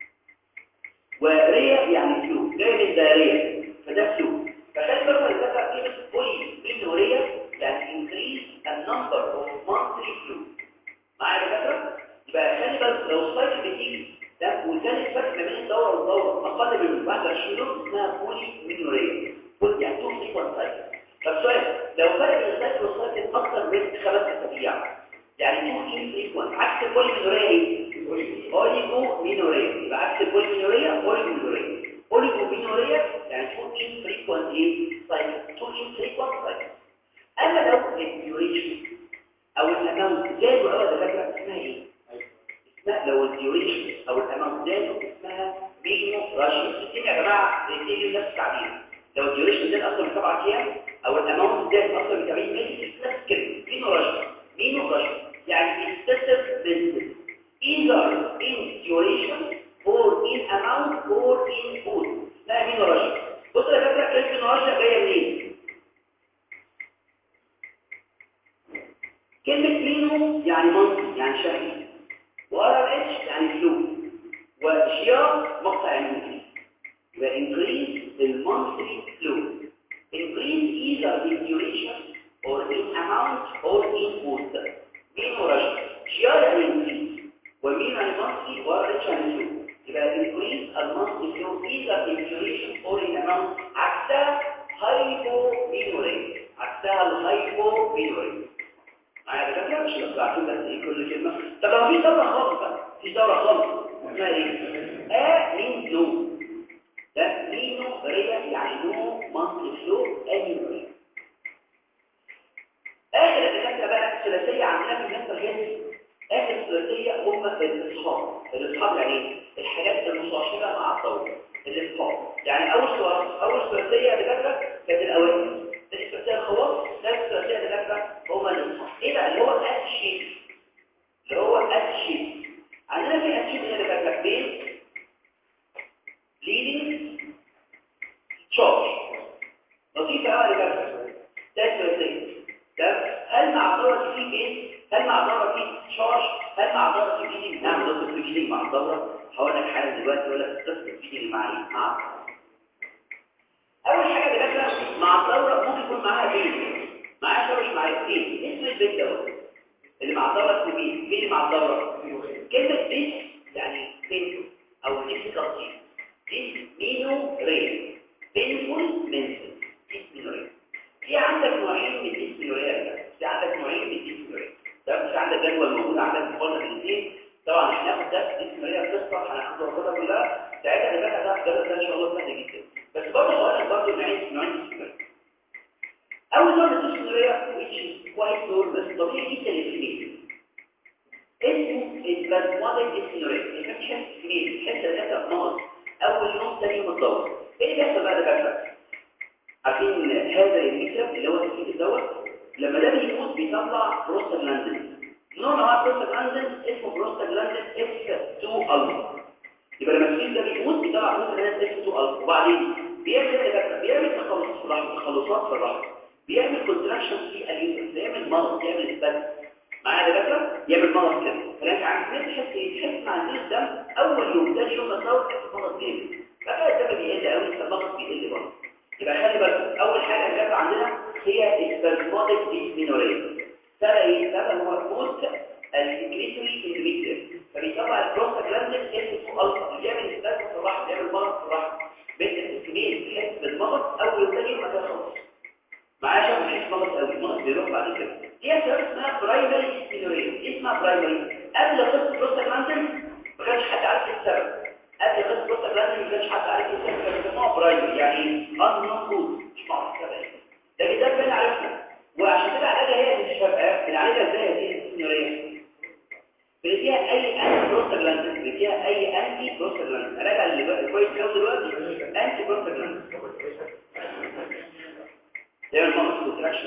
وريا يعني فلو جاي من الدائرية فده فلو فخلي بالكم اللي فاكرة كلمة بولي مينو ريا يعني increase the number of monthly flu معايا يا فاكرة؟ يبقى خلي بالك لو السايكل بتيجي ده وكان الفرق ما بين الدورة والدورة أقل من 21 يوم اسمها بولي مينو ريا بولي يعني تو فريكوانت سايكل طب سؤال لو فرق بين السايكل والسايكل اكتر من خمس اسابيع يعني تو ان فريكوانت عكس البولي مينوريا ايه اوليجو مينوريا يبقى عكس البولي مينوريا اوليجو مينوريا اوليجو مينوريا يعني تو ان فريكوانت ايه سايكل تو ان فريكوانت سايكل اما لو الديوريشن او الاماونت زادوا قوي ده فاكره اسمها ايه اسمها لو الديوريشن او الاماونت زادوا اسمها مينو راشيو يا جماعه بتيجي نفس التعبير لو الديوريشن زاد اكتر من 7 ايام او الاماونت زاد اكتر من 70 مللي نفس الكلمه مينو راشيو مينو راشيو يعني excessive business either in duration or in amount or in food لا مينو راشيو بص يا فاكره كلمه مينو راشيو جايه منين كلمه مينو يعني منطق يعني شهري وار اتش يعني فلو وشيار مقطع يعني يبقى increase the monthly flow increase either in duration or in amount or in food مين ورش شيار يعني increase ومين يعني monthly ورش يعني flow يبقى increase المنطلي flow either in duration or in amount عكسها هايبو مينوري عكسها الهايبو مينوري معايا دكاتره مش بس عارفين بس ايه كل كلمه طب لو في دوره خالص بقى في دوره خالص اسمها ايه ا مين نو ده مينو ريا يعني نو مانثلي فلو اني ريا اخر الدكاتره بقى الثلاثيه عندنا في المنتال هيلث اخر الثلاثيه هم الاصحاب الاصحاب يعني ايه الحاجات المصاحبه مع الطول الاصحاب يعني اول سؤال اول ثلاثيه دكاتره كانت الاوائل الثلاثيه الخواص ثالث ثلاثيه دكاتره هم الاصحاب ايه بقى اللي هو الاتشيب اللي هو الاتشيب عندنا في الاتشيب هنا دكاتره بين leading charge لطيفة قوي لكذا ده الثلاثية ده هل مع الدورة في بيز هل مع الدورة في تشارج هل مع الدورة في بيدنج نعم ضد في بيدنج مع الدورة هقول لك حاجة دلوقتي اقول لك قصة بيدنج مع ايه مع اول حاجة دلوقتي مع الدورة ممكن يكون معاها بيز معاها شارج مع الاثنين اسم البيت دوت اللي مع الدورة اسمه بيز مين اللي مع الدورة كلمة بيز يعني بيز او ديفيكالتي مينو ريل بينفول منسل ديسمينوريا في عندك نوعين من الديسمينوريا في عندك نوعين من الديسمينوريا ده مش عندك جدول موجود عندك قلنا الاثنين طبعا هناخد ده ديسمينوريا قصه هناخد الخطه كلها ساعتها اللي بقى ده ده ان شاء الله سهل جدا بس برضه هقول لك برضه نوعين نوعين ديسمينوريا اول نوع من الديسمينوريا which is quite normal طبيعي جدا للفيميل اسمه البلازماتيك ديسمينوريا الانفكشن فيميل تحس ان انت مرض اول يوم ثاني يوم الدوره ايه اللي بيحصل بقى ده بقى عارفين هذا الميكروب اللي هو الكيس دوت لما ده بيموت بيطلع بروستاجلاندين نوع من بروستاجلاندين اسمه بروستاجلاندين اكس 2 الفا يبقى لما الكيس ده بيموت بيطلع بروستاجلاندين اكس 2 الفا وبعدين بيعمل ايه بقى بيعمل تخلصات في الرحم تخلصات في الرحم بيعمل كونتراكشن في اليوم بيعمل مرض بيعمل اثبات معايا دكاتره يعمل مرض كده فلانك عارف تحس ايه تحس مع الدم اول يوم ثاني يوم الدوره تحس مرض جامد بقى الدم بيقل قوي فالضغط بيقل برضه يبقى خلي بالك اول حاجه اللي عندنا هي اسبازماتيك ديسمينوريا سبب ايه سبب هو موت الكريتوري اندوميتريوم فبيطلع البروستاجلاندين اس 2 الفا اللي يعمل اسباز في الرحم يعمل مرض في الرحم بنت الكميه تحس بالمرض اول يوم ثاني يوم ما خلاص معايا شخص بيحس مرض قوي المرض بيروح بعد كده دي اسباب اسمها برايمري ديسمينوريا اسمها برايمري قبل قصه البروستاجلاندين ما كانش حد عارف السبب قبل قصه البروستاجلاندين ما كانش حد عارف السبب كان بيسموها برايمري يعني ان كود مش معروف السبب لكن ده كان عرفنا وعشان كده علاجها هي اللي مش فاهمه بنعالجها ازاي هذه الديسمينوريا بنديها اي انتي بروستاجلاندين اللي فيها اي انتي بروستاجلاند راجع اللي بقى كويس قوي دلوقتي انتي بروستاجلاند ده المقصود بالتراكشن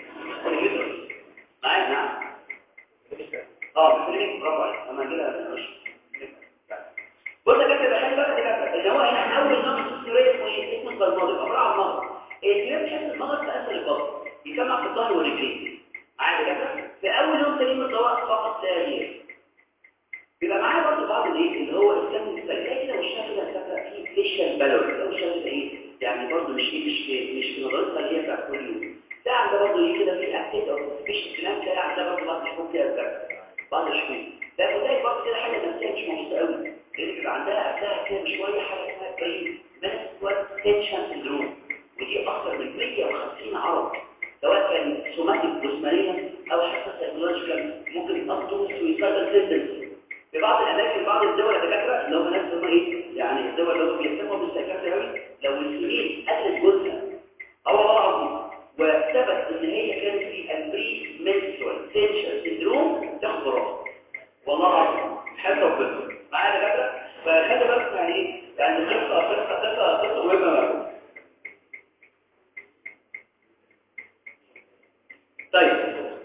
معايا نعم اه بفريق برافو عليك اما كده مش بص يا كابتن بخلي بقى كده اللي هو هنا اول نوع من السوريه اسمه ايه اسمه البلماضي عباره عن مغص اللي بتحس المغص في اسفل البطن يسمع في الظهر والرجلين عادي كده في اول يوم سليم الدواء فقط لا غير بيبقى معايا برضه بعض الايه اللي هو الكم السلبيه كده والشكل كده فاكره فيه فيشل بالور ده والشكل ايه يعني برضه مش مش مش في نظرتها اللي هي بتاعت كل يوم ده عندها برضه ايه كده في اكتيف او سبيشال كلام كده عندها برضه بعض الشكوك كده بعض الشكوك ده خد برضه كده حاجه نفسيه مش مبسوطه قوي لان بيبقى عندها قبلها كده شويه حاجه اسمها برين ماسكوات تنشن سندروم ودي اكثر من 150 عرض سواء كان سوماتيك جسمانيا او حتى سيكولوجيكال ممكن ابطل سويسايدال تندنسي في بعض الاماكن بعض الدول الدكاتره اللي هم ناس هم ايه يعني الدول اللي هم بيهتموا بالسيكاتري قوي لو السنين قتلت جوزها او والله العظيم وثبت ان هي كانت في البري منسترال تنشن سندروم تاخد براءه والله العظيم حتى ربنا معايا دكاتره فخلي بالك يعني ايه يعني قصه قصه قصه قصه مهمه طيب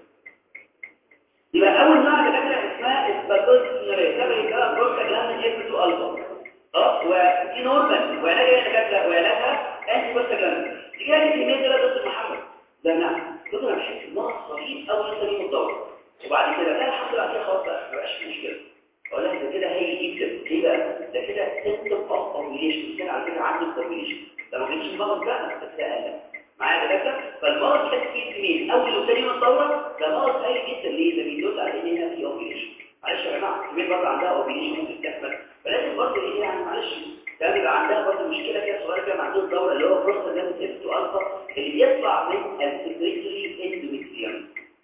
يبقى اول نوع دكاتره اسمها اسباتوز سيناريو ده بيبقى بروستاجلاندين اف 2 الفا خلاص ودي نورمال وعلاجها يا دكاتره وعلاجها انتي بروستاجلاندين دي كانت كميه ده دكتور محمد ده نعم دكتور انا بحس ان هو صغير قوي لسه ليه الدوره وبعد كده لا الحمد لله كده خلاص بقى ما بقاش مشكله اقول لك ده كده هي جدا ليه بقى ده كده سيستم اوف اوفيليشن كده على فكره عنده اوفيليشن ده ما كانش المرض ده بس اقل معايا دكاتره فالمرض تحس فيه سمين اول وثاني يوم الدوره ده مرض قليل جدا ليه ده بيدل على ان هنا في اوفيليشن معلش يا جماعه كميه برضه عندها اوفيليشن ممكن تحصل فلازم برضه ايه يعني معلش ده بيبقى عندها برضه مشكله كده صغيره كده عندها الدوره اللي هو بروستاجلاند اف 2 الفا اللي بيطلع من السكريتوري اندوميتريوم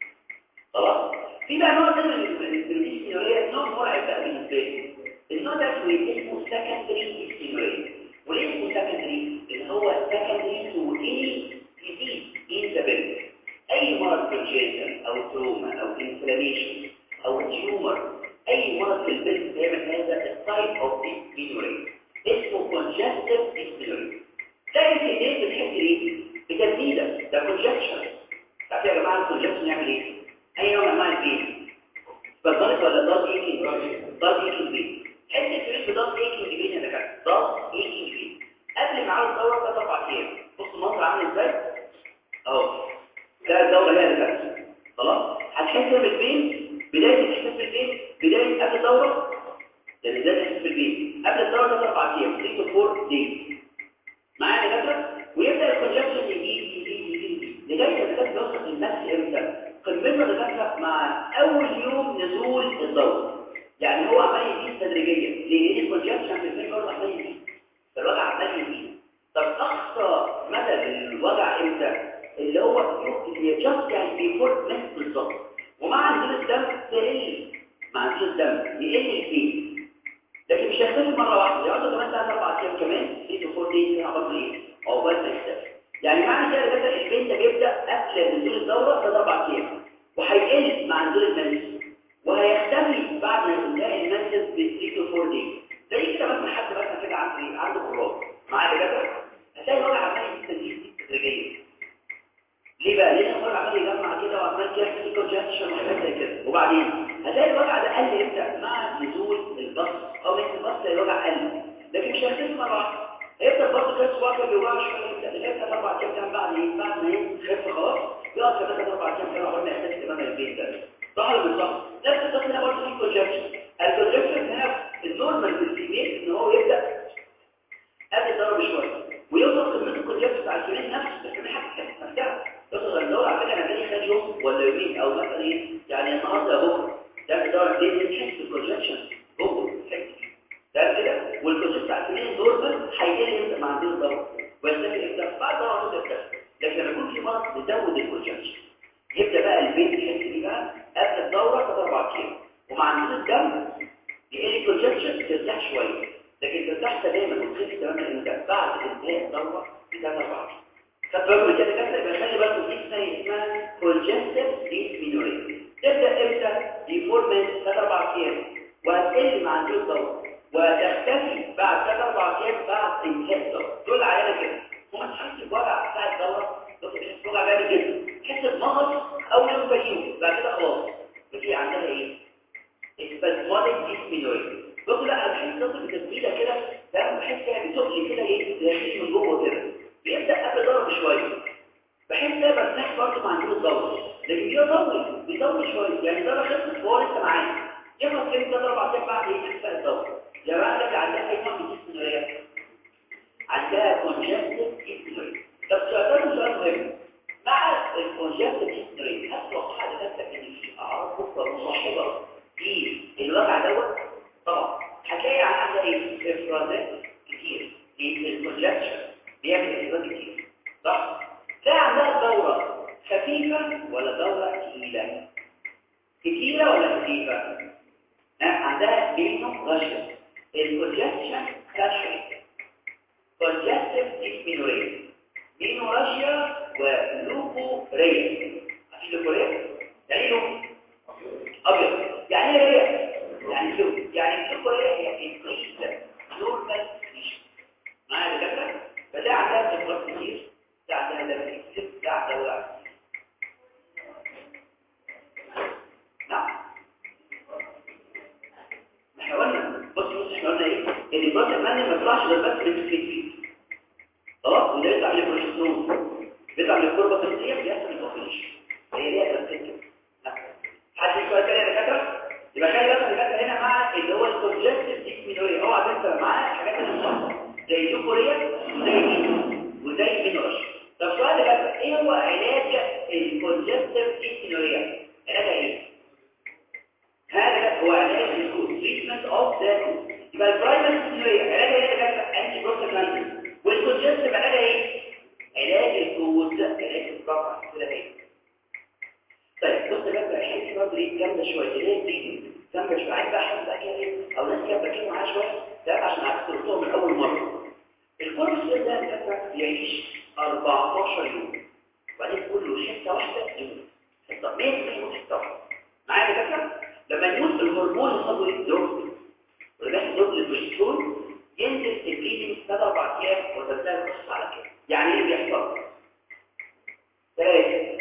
خلاص في بقى نوع تاني من السكريتوري نوع مرعب بقى بالنسبه لي النوع ده اسمه سكندري سكريتوري وليه اسمه سكندري اللي هو سكندري تو اني ديزيز ان ذا بيلد اي مرض كونجنتال او تروما او انفلاميشن او تيومر اي مرض في البيلد بيعمل هذا التايب اوف ديسبينوري اسمه كونجستيف ديسبينوري تلاقي في ايديك بتحس ايه بتبديله ده كونجكشن تعرفوا يا جماعه الكونجكشن يعمل ايه اي نوع من انواع البين بالضبط ولا ضغط ايكي ضغط ايكي البين حس الفلوس بضغط ايكي البين يا دكاتره ضغط ايكي البين قبل ما عاود الدوره ثلاث اربع ايام بص المنظر عامل ازاي اهو ده الدوره هي اللي فاتت خلاص هتحس بالبين بدايه الاحساس بالبين بدايه قبل الدوره لان بدايه الاحساس بالبين قبل الدوره ثلاث اربع ايام 3 to 4 دايز معايا يا دكاتره ويبدا الكونجكشن يزيد يزيد يزيد يزيد لغايه ما الكتاب يوصل للماكس امتى قمته دكاتره مع اول يوم نزول الدوره يعني هو عمال يزيد تدريجيا لان الكونجكشن في البين برضه عمال يزيد الوجع عمال يزيد طب اقصى مدى الوجع امتى اللي هو اللي جاست يعني بيفور نفس بالظبط ومع نزول الدم تقل مع نزول الدم يقل الفين لكن مش هيختفي مره واحده يقعد كمان ثلاث اربع ايام كمان 3 to 4 دايز عقبال ايه عقبال ما يختفي يعني معنى كده مثلا البين ده بيبدا قبل نزول الدوره ثلاث اربع ايام وهيقل مع نزول المنزل وهيختفي بعد ما ينتهي المنزل ب 3 to 4 دايز زي كده مثلا حد مثلا كده عنده ايه عنده قراب معاه دكاتره هتلاقي الوجع عمال يزيد تدريجيا ليه بقى لان الوجع عمال يجمع كده وعمال يحصل كونجكشن وحاجات زي كده وبعدين هتلاقي الوجع ده قل امتى مع نزول البص او مثل البص تلاقي الوجع قل لكن مش هيختفي مره واحده هيفضل برضه كده صباعك ما بيوجعش شويه لغايه ثلاث اربع ايام كمان بعد ايه بعد ما يخف خلاص يقعد كمان ثلاث اربع ايام كده عقبال ما يحتاج امام البيت ده صح ولا مش صح؟ نفس القصه هنا برضه في كونجكشن الكونجكشن هنا النورمال في الكميه ان هو يبدا قبل الضرب شويه ويوصل قمه الكونجكشن بتاع الكميه نفسه بس كمان حاجه مفتاح يوصل الدوره على فكره هتلاقي خد يوم ولا يومين او مثلا ايه يعني النهارده بكره ده الدوره دي تحس بالكونجكشن جوه ده كده والكونجكشن بتاع الكميه نورمال هيقل امتى مع عندنا الضرب ويختفي امتى بعد ضرب تختفي لكن لما يكون في مرض بيزود الكونجكشن يبدا بقى البيت يحس بيه بقى قبل الدوره ثلاث اربع ايام ومع نزول الدم يقل الكونجكشن ترتاح شويه لكن ترتاح تماما وتخف تماما امتى بعد انتهاء الدوره بثلاث اربع خدت بالك من كده كده يبقى خلي بالك في حاجه اسمها كونجكتيف ديسبينوري تبدا امتى؟ بيفور من ثلاث اربع ايام وهتقل مع نزول الدورة وتختفي بعد 3 4 ايام بعد انتهاء الدورة دول عيانه كده وما تحس بوجع بتاع الدورة بس بتحس بوجع جامد جدا تحس بمغص اول يوم تجيبه بعد كده خلاص بتلاقي عندها ايه؟ اسبازماتيك ديسمينوري بص لا انا بحس نفسي بتسبيله كده فاهم بحس فيها بتقلي كده ايه داخلي من جوه كده بيبدا قبل ضرب شويه بحس ده برتاح برضه مع نزول الدورة لكن بيطول بيطول شويه يعني ده خلصت وهو لسه معايا يخلص كده ثلاث اربع ايام بعد ايه انتهاء الدورة يا بقى ده عندها اي نوع من الديسمينوريا عندها كونجستيف ديسمينوريا طب سؤال سؤال مهم مع الكونجستيف ديسمينوريا هل توقع حضرتك ان في اعراض اخرى مصاحبه للوجع دوت طبعا هتلاقي عندها ايه افرازات كتير الكونجكشن بيعمل افرازات كتير صح تلاقي عندها دوره خفيفه ولا دوره تقيله كتيره ولا خفيفه عندها بينو غشة الكونجكشن كاشري كونجكتيف ديسمينوريا بينو راشيا ولوكو ريا عارفين لوكو ريا؟ يعني لوكو ابيض يعني ايه ريا؟ يعني لوكو يعني لوكو ريا هي انكريز نورمال فيشن معايا دكاتره؟ فده عندها تفرق كتير ده عندها دم كتير ده عندها وجع كتير نعم احنا قلنا بص بص احنا قلنا ايه ان البروتين الماني ما يطلعش غير بس من الفيت خلاص وده يطلع من البروجسترون بيطلع من الكوربا التنسيه بيحصل الاوفيش هي ليها تنسيه حد في سؤال تاني يا دكاتره يبقى خلي بالك دكاتره هنا مع اللي هو الكونجكتيف ديسمينوريا اوعى تنسى معاه الحاجات اللي مصاحبه زي لوكوريا وزي مين وزي مينوش طب سؤال دكاتره ايه هو علاج الكونجكتيف ديسمينوريا علاجها ايه هذا هو علاج الكوز treatment of the cause يبقى البرايمري سينوريا علاجها ايه يا جماعه انتي بروستاجلاندين والكونجستيف علاجها ايه علاج الكوز علاج الرفع كده ايه طيب بص بقى الحته برضه ايه جامده شويه ليه دي جامده شويه عايز بقى حد بقى ايه او ناس كده بكير معاه شويه ده عشان عارف تربطهم من اول مره الكورس ده ده بيعيش 14 يوم وبعدين كله حته واحده يموت حته 100 يموت حته واحده معايا يا دكاتره لما يموت الهرمون الصدري الدوبامين وده يحصل للبروجسترون ينزل البليدنج ثلاث اربع ايام وتنتهي القصه على كده يعني ايه اللي بيحصل؟ ثلاثه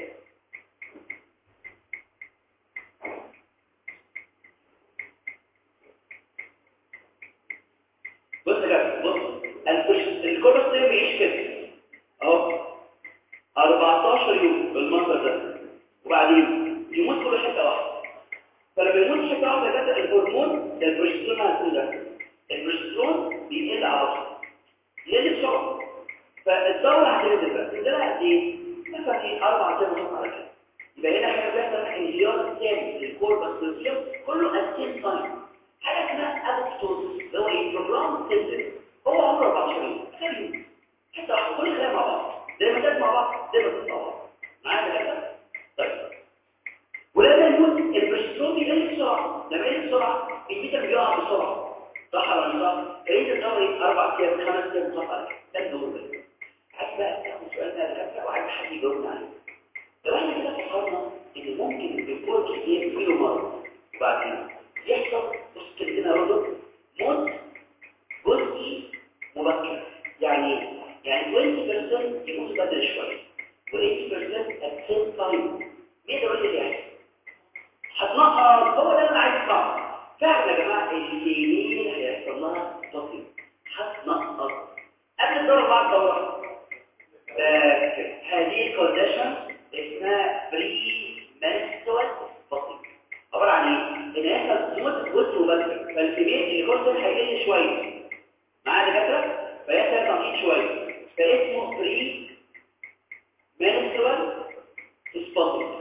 بص يا جماعه بص الكوربستين بيعيش كده اهو 14 يوم بالمنظر ده وبعدين يموت كل حته واحده فلما يموت حته واحده كده الهرمون ده البروجسترون هيكون ده البروجسترون بيقل على طول يقل بسرعه فالدوره هتنزل بقى تنزلها قد ايه؟ مثلا ايه اربع ايام ونص على كده يبقى هنا احنا بيحصل انهيار تاني للكوربس لوتيوم كله اتين تايم حاجه اسمها ادوبتوز اللي هو ايه بروجرام سيستم هو عمره 14 يوم تخيل حتى واحده كل خلايا مع بعض زي ما كانت مع بعض زي ما كنت مع بعض معايا كده طيب ولما يموت البروجسترون بيقل بسرعه لما يقل بسرعه البيتا بيقع بسرعه صح ولا مش صح؟ فانت تدوري اربع ايام خمس ايام صح على ده الدور ده عايز بقى تاخد سؤال ده دكاتره وعايز حد يجاوبني عليه لو احنا كده فكرنا ان ممكن الدكتور كتير فيه مرض وبعدين يحصل بص كده برضه موت جزئي مبكر يعني يعني 20% يموت بدري شويه و80% at same time مين يقول لي يعني هتنقص هو ده اللي انا عايز اسمعه فعلا يا جماعه اليمين هيحصل لها تطبيق هتنقص قبل الدوره بعد الدوره آه هذه الكونديشن اسمها بري منستوال تطبيق عباره عن ايه؟ ان يحصل موت جزء مبكر فالكميه الكورتين هيقل شويه معايا دكاتره فيحصل تنقيط شويه فاسمه بري منستوال تطبيق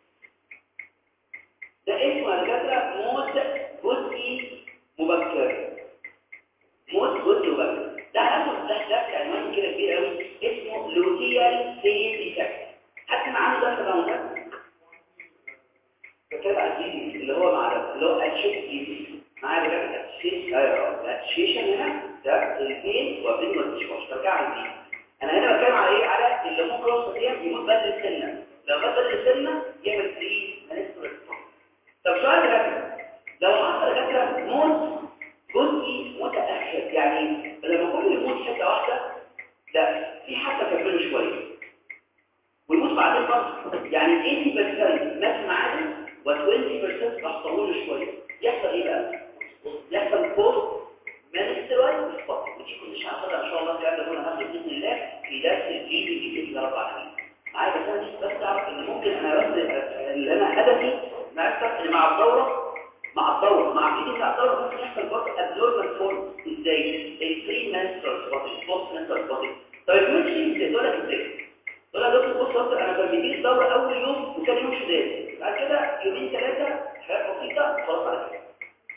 ده اسمه على فكره موت جزئي مبكر موت جزئي مبكر ده هناخد ده ده عنوان كده كبير قوي اسمه لوتيال فيز ديفكت حتى معاه ده طبعا ده فكده عايزين اللي هو مع ده اللي هو الشيك دي معاه ده الشيك ايوه الشيشن هنا ده الفين وبين والتشوش برجع عندي انا هنا بتكلم على ايه على اللي ممكن يوصل دي يموت بدري السنه لو بدري السنه يعمل فري منستر طب سؤال دكاتره لو حصل دكاتره موت يحصل ايه بقى يحصل بوست منسترال سبوت ودي كل هناخدها ان شاء الله الكلام ده كله هناخده باذن الله في درس الجي بي بي باذن الله العالمين معايا بس انا بس اعرف ان ممكن انا بس اللي انا هدفي مع ان مع الدوره مع الدوره مع ايدي مع الدوره ممكن يحصل برضه ابنورمال فورم ازاي الفري منسترال سبوت البوست منسترال سبوت طيب ماشي تقول لك ازاي تقول لك دكتور بص انا كان بيجي الدوره اول يوم وكان يوم شداد بعد كده يومين ثلاثه حاجات بسيطه خلاص على كده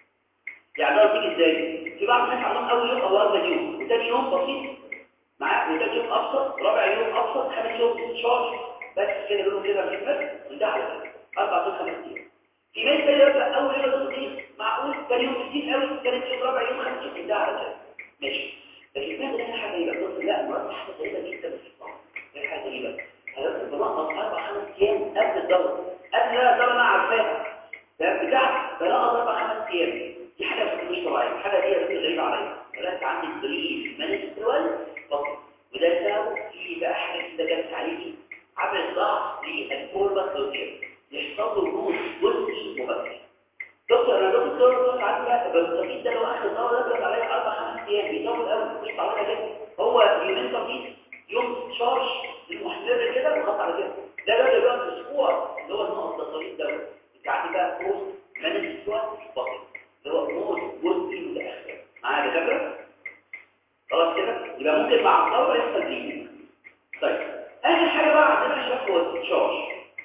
يعني ده تيجي ازاي في بعض الناس عندهم اول يوم او اول يوم وثاني يوم بسيط معاك وثالث يوم ابسط رابع يوم ابسط خامس يوم شارج بس كده لونه كده مش فاهم وده على كده اربع يوم خمس ايام في ناس تانية يبقى اول يوم ده بسيط معقول ثاني يوم كتير قوي ثالث يوم رابع يوم خامس يوم ده على كده ماشي لكن ما ده حاجه يبقى بص لا مرات حاجه غريبه جدا في الصلاه ايه حاجه غريبه انا بنقص اربع خمس ايام قبل الدوره قبل لا الدوره انا عارفاها ده بتاع بنقص اربع خمس ايام دي حاجه مش طبيعيه الحاجه دي غير غريبه عليا ولكن عندي بريف منسترال فقط وده سبب في بقى حاجه كده جت عليكي عمل ضعف للفورمه الصوتيه يحصل له روز جزئي مبكر دكتور انا دكتور دكتور عندي بالتوقيت ده لو اخر دوره ده بيبقى عليا اربع خمس ايام بيطول قوي مش طويله جدا هو يومين توقيت يوم شارج المحترف كده وخط على كده ده ده بيبقى اسبوع اللي هو النقط الطويل ده انت عندي بقى بوست منسترال فقط اللي هو موت جزء متأخر معايا دكاتره خلاص كده يبقى ممكن مع الدوره يحصل دي طيب اخر حاجه بقى عندنا شرح هو التشارج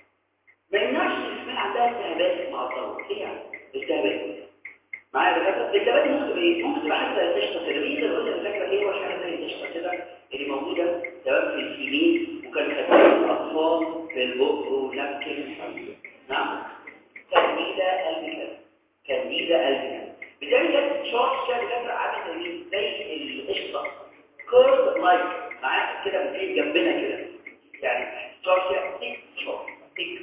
ما يمنعش ان الجسم عندها التهابات مع الدوره ايه يعني التهابات معايا دكاتره الالتهابات دي ممكن تبقى ايه ممكن تبقى حاجه زي القشطه كده مين اللي قلنا الفكره ايه هو حاجه زي القشطه كده اللي موجوده سواء في السنين وكان خدتها الاطفال في البق ونبكن نعم كنديدا البكر كنديدا البكر بالتالي جت شارت كده بجد عامل زي زي القشطه كيرف لايك معاك كده بتجيب جنبنا كده يعني شارت كده تيك شارت تيك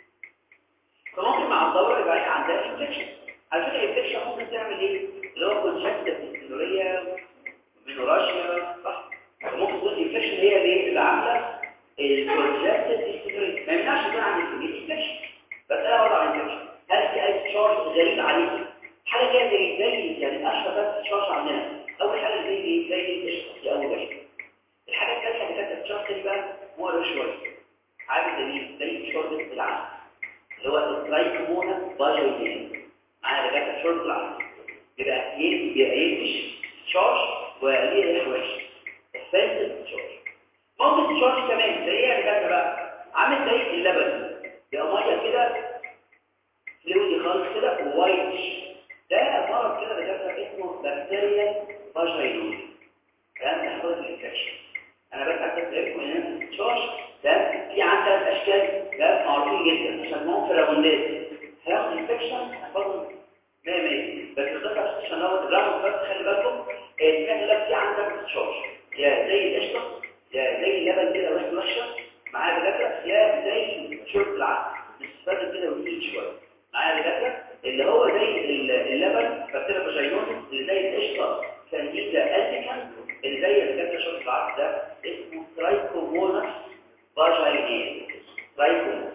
فممكن مع الدوره يبقى عندها انفكشن على فكره الانفكشن ممكن تعمل ايه اللي هو كونجكتيف استيلوريا مينوراشيا صح ممكن تكون الانفكشن هي اللي اللي عامله الكونجكتيف استيلوريا ما يمنعش يكون عندك انفكشن بس انا برضه عندي انفكشن هل في اي شارت غريب عليكي حاجه كده زي زي يعني اشهر بس شارت عندنا اول حاجه زي ايه زي القشطه دي اول حاجه الحاجه الثالثه اللي كانت الشارت دي بقى مقرب شويه عامل زي زي شارت العسل اللي هو الترايكومونا باجويدين معايا رجعت شورت العسل يبقى يبقى يمشي شارج وليه ريحه وحشه الفاسد شارج ممكن شارج كمان زي ايه يا رجاله بقى عامل زي اللبن يبقى ميه كده فلويدي خالص كده ووايت ده مرض كده رجاله اسمه بكتيريا فاجينوزي كلام تحصل الانفكشن انا بس عايز لكم ان شارج ده في عندك اشكال ده معروفين جدا عشان اسمهم فيرامونات هياخد انفكشن هياخد 100 100 بس الخطه عشان لو تجربوا بس خلي بالكم اسمها لك في عندك شارج يا زي القشطه يا زي اللبن كده ريحته وحشه معاه دكاتره يا زي شرب العسل بس كده وتقيل شويه معايا دكاتره اللي هو زي اللبن بكتيريا فاجينوز اللي زي القشطه كانديدا البيكان اللي زي الدكاتره شرب العسل ده اسمه ترايكوموناس فاجينيل ترايكوموناس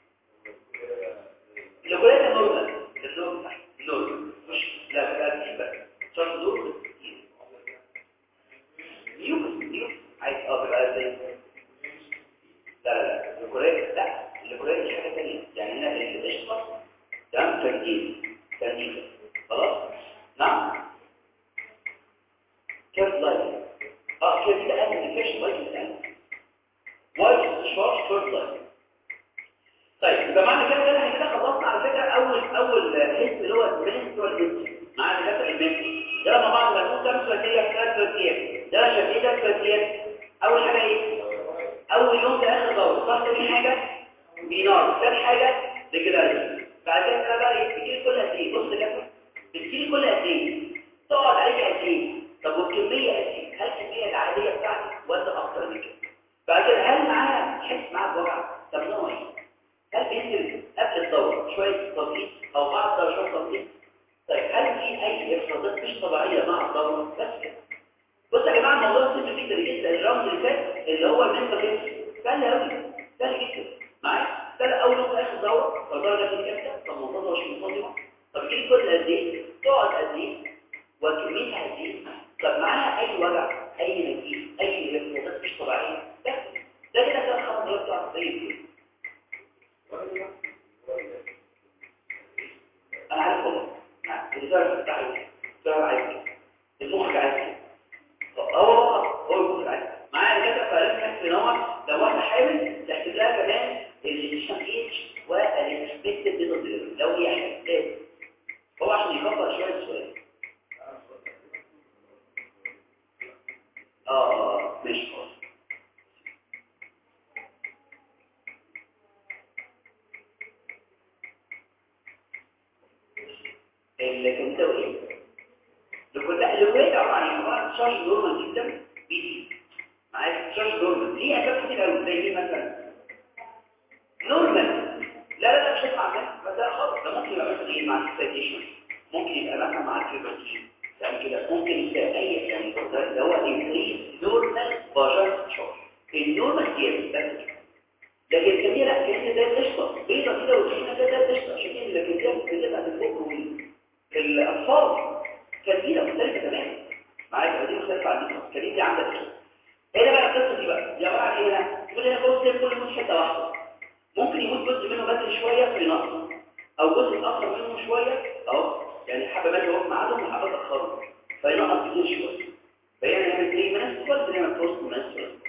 اللي نورمال النورمال نورمال مش لا بقى بس شرط دول نيوكس نيوكس عايز اه بقى زي لا لا لا الكوريك لا الكوريك مش حاجه ثانيه يعني هنا القشطه تمام تركيز تركيز خلاص نعم كيف لايك اه كيف ده انا كيف لايك الان وايت شورت شورت لايك طيب يبقى معنى كده كده احنا كده خلصنا على فكره اول اول حس اللي هو المنسترال هيس معانا كده المنسترال ده لما بعد ما تكون كام ثلاثيه في ثلاث ثلاثيات ده شكل ده ثلاثيات اول حاجه ايه اول يوم ده اخر دوره صح تاني حاجه بينار ثاني حاجه ريجولاريتي بعد كده انا بقى ايه بتجيلي كل قد ايه بص كده بتجيلي كل قد ايه تقعد عليك قد ايه طب والكميه قد ايه هل الكميه العاديه بتاعتي ولا اكتر من كده بعد كده هل معاها تحس معاها بوجع طب نوع ايه هل بينزل قبل الدورة شوية تطبيق أو بعد الدورة شوية تطبيق؟ طيب هل في أي إفرازات مش طبيعية مع الدورة؟ بس كده. بص يا جماعة الموضوع سهل جدا جدا الراوند اللي فات اللي هو المنطقة كده سهل أوي سهل جدا معايا؟ سهل أول يوم في آخر دورة فالدورة جت امتى؟ طب منتظمة مش منتظمة؟ طب جيلي كل قد إيه؟ الإدارة بتاعت الإدارة عايز المخرج عايز كده هو هو هو المخرج عايز معايا كده فلازم نحس ان هو لو واحده حامل تحسب لها كمان الجيشن ايج والاكسبكتد ديليفري لو هي حامل هو عشان يكبر شويه السؤال اه مش خالص اللي كان ده ايه لكل الولاد عباره عن عباره شارج نورمال جدا بي دي معاك شارج نورمال ليه اسباب كتير قوي زي ايه مثلا نورمال لا لا لا مش هينفع بس ده خالص ده ممكن يبقى مثلا ايه مع الاكسيتيشن ممكن يبقى مثلا مع الفيبرتين يعني كده ممكن يبقى اي يعني ده هو انكريز نورمال فاجن شارج النورمال كير بس لكن الكميه لا الكميه ده قشطه بيضه كده وتخينه ده ده قشطه عشان كده لكن ده بتبقى بالفوق الأطفال كثيرة مختلفة تماما معايا دي مختلفة عن الناس كثيرة دي عندك ايه بقى القصة دي بقى يا بقى ايه هنا تقول هنا جزء كل يموت حتة واحدة ممكن يموت جزء منه بدري شوية في نقص او جزء اتأخر منه شوية اهو يعني حبة بدري وقت معادهم وحبة اتأخروا فينقص كتير شوية فهنا نعمل ايه مناسب ولا بنعمل بوست مناسب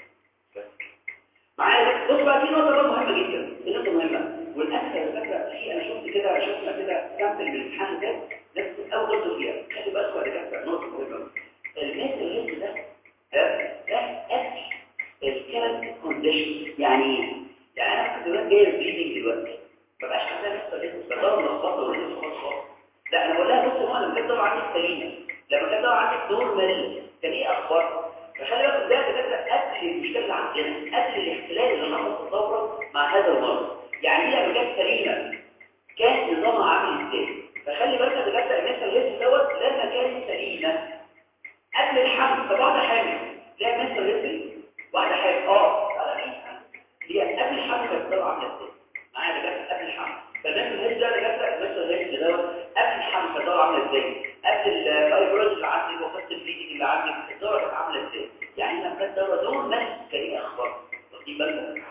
معايا بص بقى في نقطة بقى مهمة جدا دي نقطة مهمة والأسف على فكرة في أنا شفت كده شفنا كده سامبل من الامتحان ده نفس أول قلت فيها خلي بالك بعد كده نقطة مهمة الماس اللي ده ده ده أكل الكلام كونديشن يعني ايه؟ يعني أنا كنت دلوقتي جاي بليدنج دلوقتي ما بقاش عندها لسه لسه بدور لخبطة ولا لسه خالص خالص لا أنا بقول لها بص هو لما كانت دور عندك سليمة لما كانت دور عندك نورمال كان إيه أخبار فخلي بالك ده كده قتل المشكله اللي عندنا قتل الاختلال اللي حصل في الثوره مع هذا المرض يعني دي لما كانت سليمه كان نظامها عامل ازاي فخلي بالك ده كده مثل الهيس دوت لما كانت سليمه قبل الحمل فبعد حامل لا مثل الهيس واحده حامل اه هي قبل الحمل كانت الثوره عامله ازاي معايا ده كده قبل الحمل فمثل الهيس ده كده مثل الهيس دوت قبل الحمل كانت الثوره عامله ازاي قبل الفايبروز اللي عندك وقت البليدنج اللي عندك الدوره كانت عامله ازاي يعني لما كانت دوره دول نفس كان ايه اخبار واخدين بالكم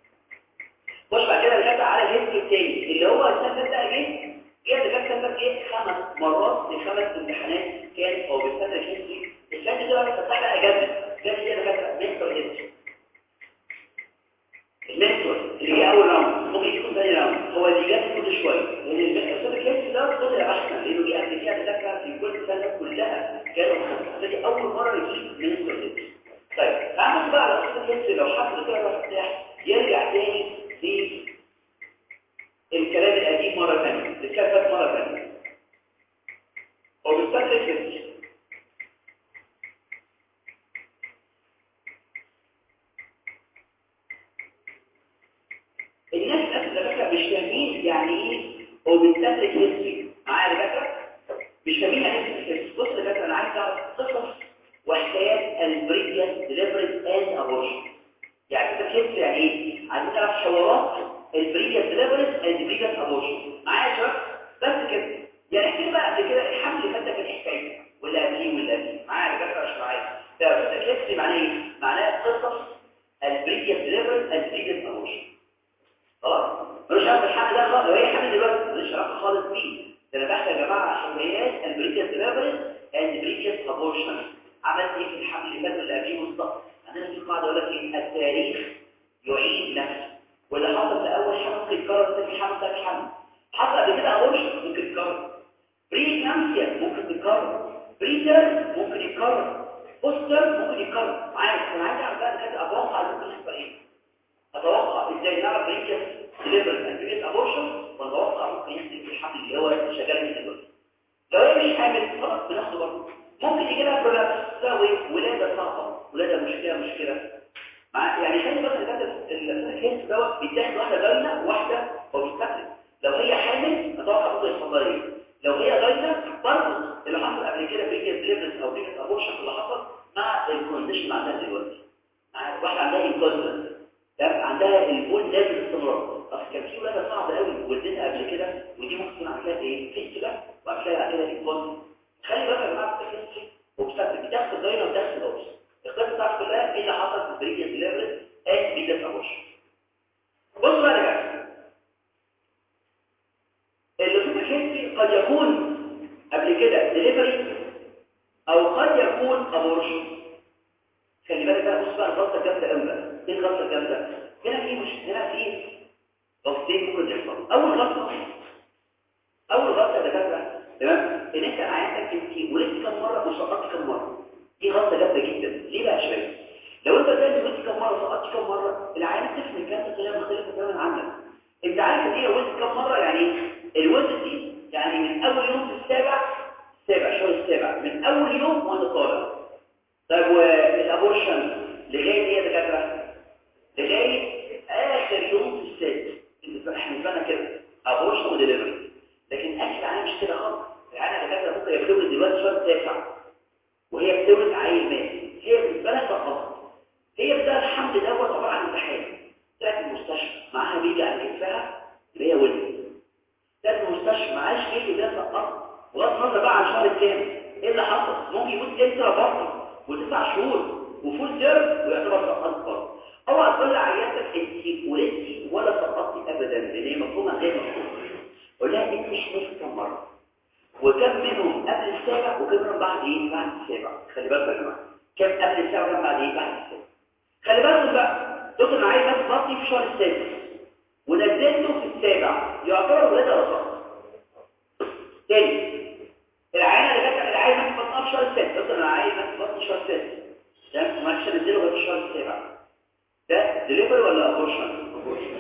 خش بعد كده نرجع على الهيستوري الثاني اللي هو السنه ده جه جه ده كان سنه جه خمس مرات لخمس امتحانات كان او بالسنه الهيستوري السنه دي بقى فتح بقى جد جد كده كانت مينتور هيستوري المينتور اللي هي اول راوند ممكن يكون ثاني راوند هو اللي جاب كل شويه لان المينتور الهيستوري ده طلع بحثا لانه جه قبل كده دكاتره في كل سنه كلها كانوا دي اول مره يجيب مينتور هيستوري طيب تعالوا بقى على قصه الهيستوري لو حد كده راح يفتح يرجع تاني للكلام القديم مرة ثانية للكلام مرة ثانية وبالتالي الهيستوري الناس نفس الدكاتره مش فاهمين يعني ايه وبالتالي الهيستوري معايا دكاتره مش فاهمين يعني ايه الهيستوري بص يا دكاتره انا عايز اعرف قصص وحكايات البريديان ديليفرنس اند ابورشن يعني كده كده يعني ايه عايزين نعرف حوارات البريديان ديليفرنس اند بريديان ابورشن معايا يا شباب بس كده يعني احكي بقى قبل كده الحمل اللي فات ده كان حكايه ولا قبليه ولا قبليه معايا يا دكاتره مش معايا ده بس كده معناه ايه معناه قصص البريديان ديليفرنس اند بريديان ابورشن خلاص ملوش علاقه بالحمل ده خالص لو هي حمل دلوقتي ملوش علاقه خالص بيه ده انا بحكي يا جماعه حمليات البريديان ديليفرنس اند بريديان ابورشن عملت ايه في الحمل اللي فات واللي قبليه بالظبط عندنا في قاعده يقول لك ايه التاريخ يعيد نفسه واللي حصل في اول حمل ممكن يتكرر في حمل ثاني حمل حصل قبل كده ابورشن ممكن يتكرر بري كلامسيا ممكن تتكرر بريتر ممكن يتكرر بوستر ممكن يتكرر معايا انا عايز اعرف بقى كده اتوقع ممكن يحصل ايه اتوقع ازاي نعرف بريتر ديليفر اند ابورشن ونتوقع ممكن يحصل في الحمل اللي هو شغال فيه دلوقتي لو هي مش حامل خلاص بناخده برضه ممكن يجي لها برولابس تساوي ولاده صعبه ولاده مشكله مشكله مع يعني خلي بالك ان الهيس دوت بيتاخد واحده غيرنا وواحده هو بيستخدم لو هي حامل اتوقع ممكن يحصل لها ايه لو هي غيرنا برضه اللي حصل قبل كده في ديليفرنس او فيجن ابورشن اللي حصل مع الكونديشن اللي عندها دلوقتي مع واحده عندها انكونسنت تمام عندها البول لازم استمرار اصل كان في ولاده صعبه قوي ولدتها قبل كده ودي ممكن يكون عندها ايه فيستولا وبعد كده عندها انكونسنت خلي بالك يا جماعه الهيستوري وبتاخد بتاخد دايره وبتاخد الاوبس القصه بتاعتك كلها ايه اللي حصل في البريديان ديليفرنس اند بيتا ابورشن بصوا بقى يا جماعه اللي في الهيستوري قد يكون قبل كده ديليفري او قد يكون ابورشن خلي بالك بقى بص بقى الغلطه الجامده قوي بقى ايه الغلطه الجامده هنا في مش هنا في غلطتين ممكن يحصلوا اول غلطه اول غلطه يا دكاتره تمام ان انت عيانتك انت ولدت كم مره وسقطت كم مره دي غلطه جامده جدا ليه بقى شويه لو انت زي ولدت كم مره وسقطت كم مره العيان تفهم الكلام بطريقه مختلفه تماما عنك انت عارف ايه ولدت كم مره يعني الولد دي يعني من اول يوم في السابع السابع شهر السابع من اول يوم وانا طالع طيب والابورشن لغايه ايه يا دكاتره لغايه اخر يوم في السادس احنا بالنا كده ابورشن وديليفري لكن اكل انا مش كده خالص العيال دكاتره ممكن يبتولد دلوقتي شهر تاسع وهي بتولد عيل مات هي بالنسبه لها فقط هي بتاع الحمل دوت عباره عن امتحان طلعت المستشفى معاها بيجي على كتفها اللي هي ولدت طلعت المستشفى معاش بيجي ده سقط بغض النظر بقى عن الشهر الكام ايه اللي حصل ممكن يموت انترا بطن وتسع شهور وفول سيرف ويعتبر سقط برضه اوعى تقول لعيادتك انت ولدتي ولا سقطتي ابدا لان هي مفهومه غير مفهومه قول لها انت حملت كم مره وكم منهم قبل السابع وكم منهم بعد ايه بعد السابع خلي بالك يا جماعه كم قبل السابع وكم بعد ايه بعد السابع خلي بالكم بقى دكتور انا عايز بس بطني في شهر السادس ونزلته في السابع يعتبر ولاده ولا سقط تاني العينه اللي جت العينه ما بطنها في شهر السادس دكتور انا عايز بس بطني في شهر السادس ده ما كانش انزله غير في الشهر السابع ده ديليفري ولا ابورشن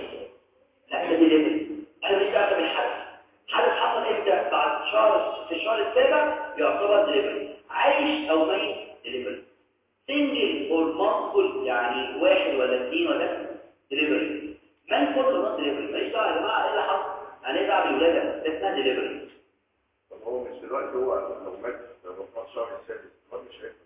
لا ده ديليفري انا مش بعرف بالحدث حدث حصل امتى بعد شهر في الشهر السابع يعتبر ديليفري عايش او ميت ديليفري سنجل اور مالتيبل يعني واحد ولا اثنين ولا ديليفري من كل نوت ديليفري ماليش دعوه يا جماعه ايه اللي حصل انا دعوه بالولاده ده اسمها ديليفري طب هو مش دلوقتي هو لو مات في الشهر السادس هو مش هيبقى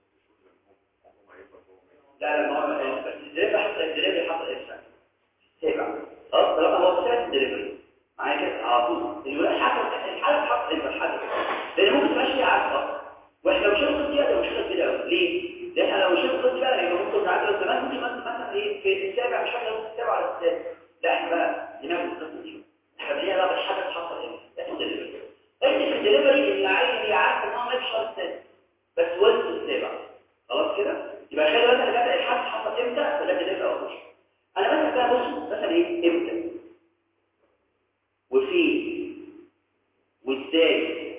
لا لا ما هو الدليفري حصل الدليفري حصل امتى سابع خلاص طالما هو ساعه الدليفري معايا كده على طول الولاده حصل الحدث حصل امتى الحدث لان ممكن تبقاش فيها عارفه واحنا لو شفنا دي ده مشكله كده قوي ليه لان احنا لو شفنا دي فعلا يبقى ممكن نعدل زمان ممكن مثلا ايه في السابع مش فاكر في السابع ولا السادس لا احنا بقى دماغ القصه دي احنا بنلاقي بقى الحدث حصل امتى اسمه دليفري انت في الدليفري اللي عايز يعرف ان هو ما الشهر السادس بس وزنه السابع خلاص كده يبقى خلي بالك انا الحدث حصل امتى فده دليفري او مش انا مثلا بقى بص مثلا ايه امتى وفين وازاي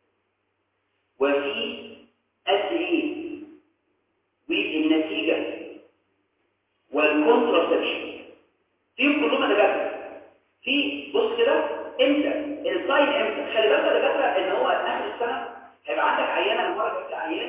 وفي قد ايه والنتيجه والكونتراسبشن فيهم كلهم انا جاي في بص كده امتى الساين امتى خلي بالك يا دكاتره ان هو اخر السنه هيبقى عندك عيانه المره الجايه عيانه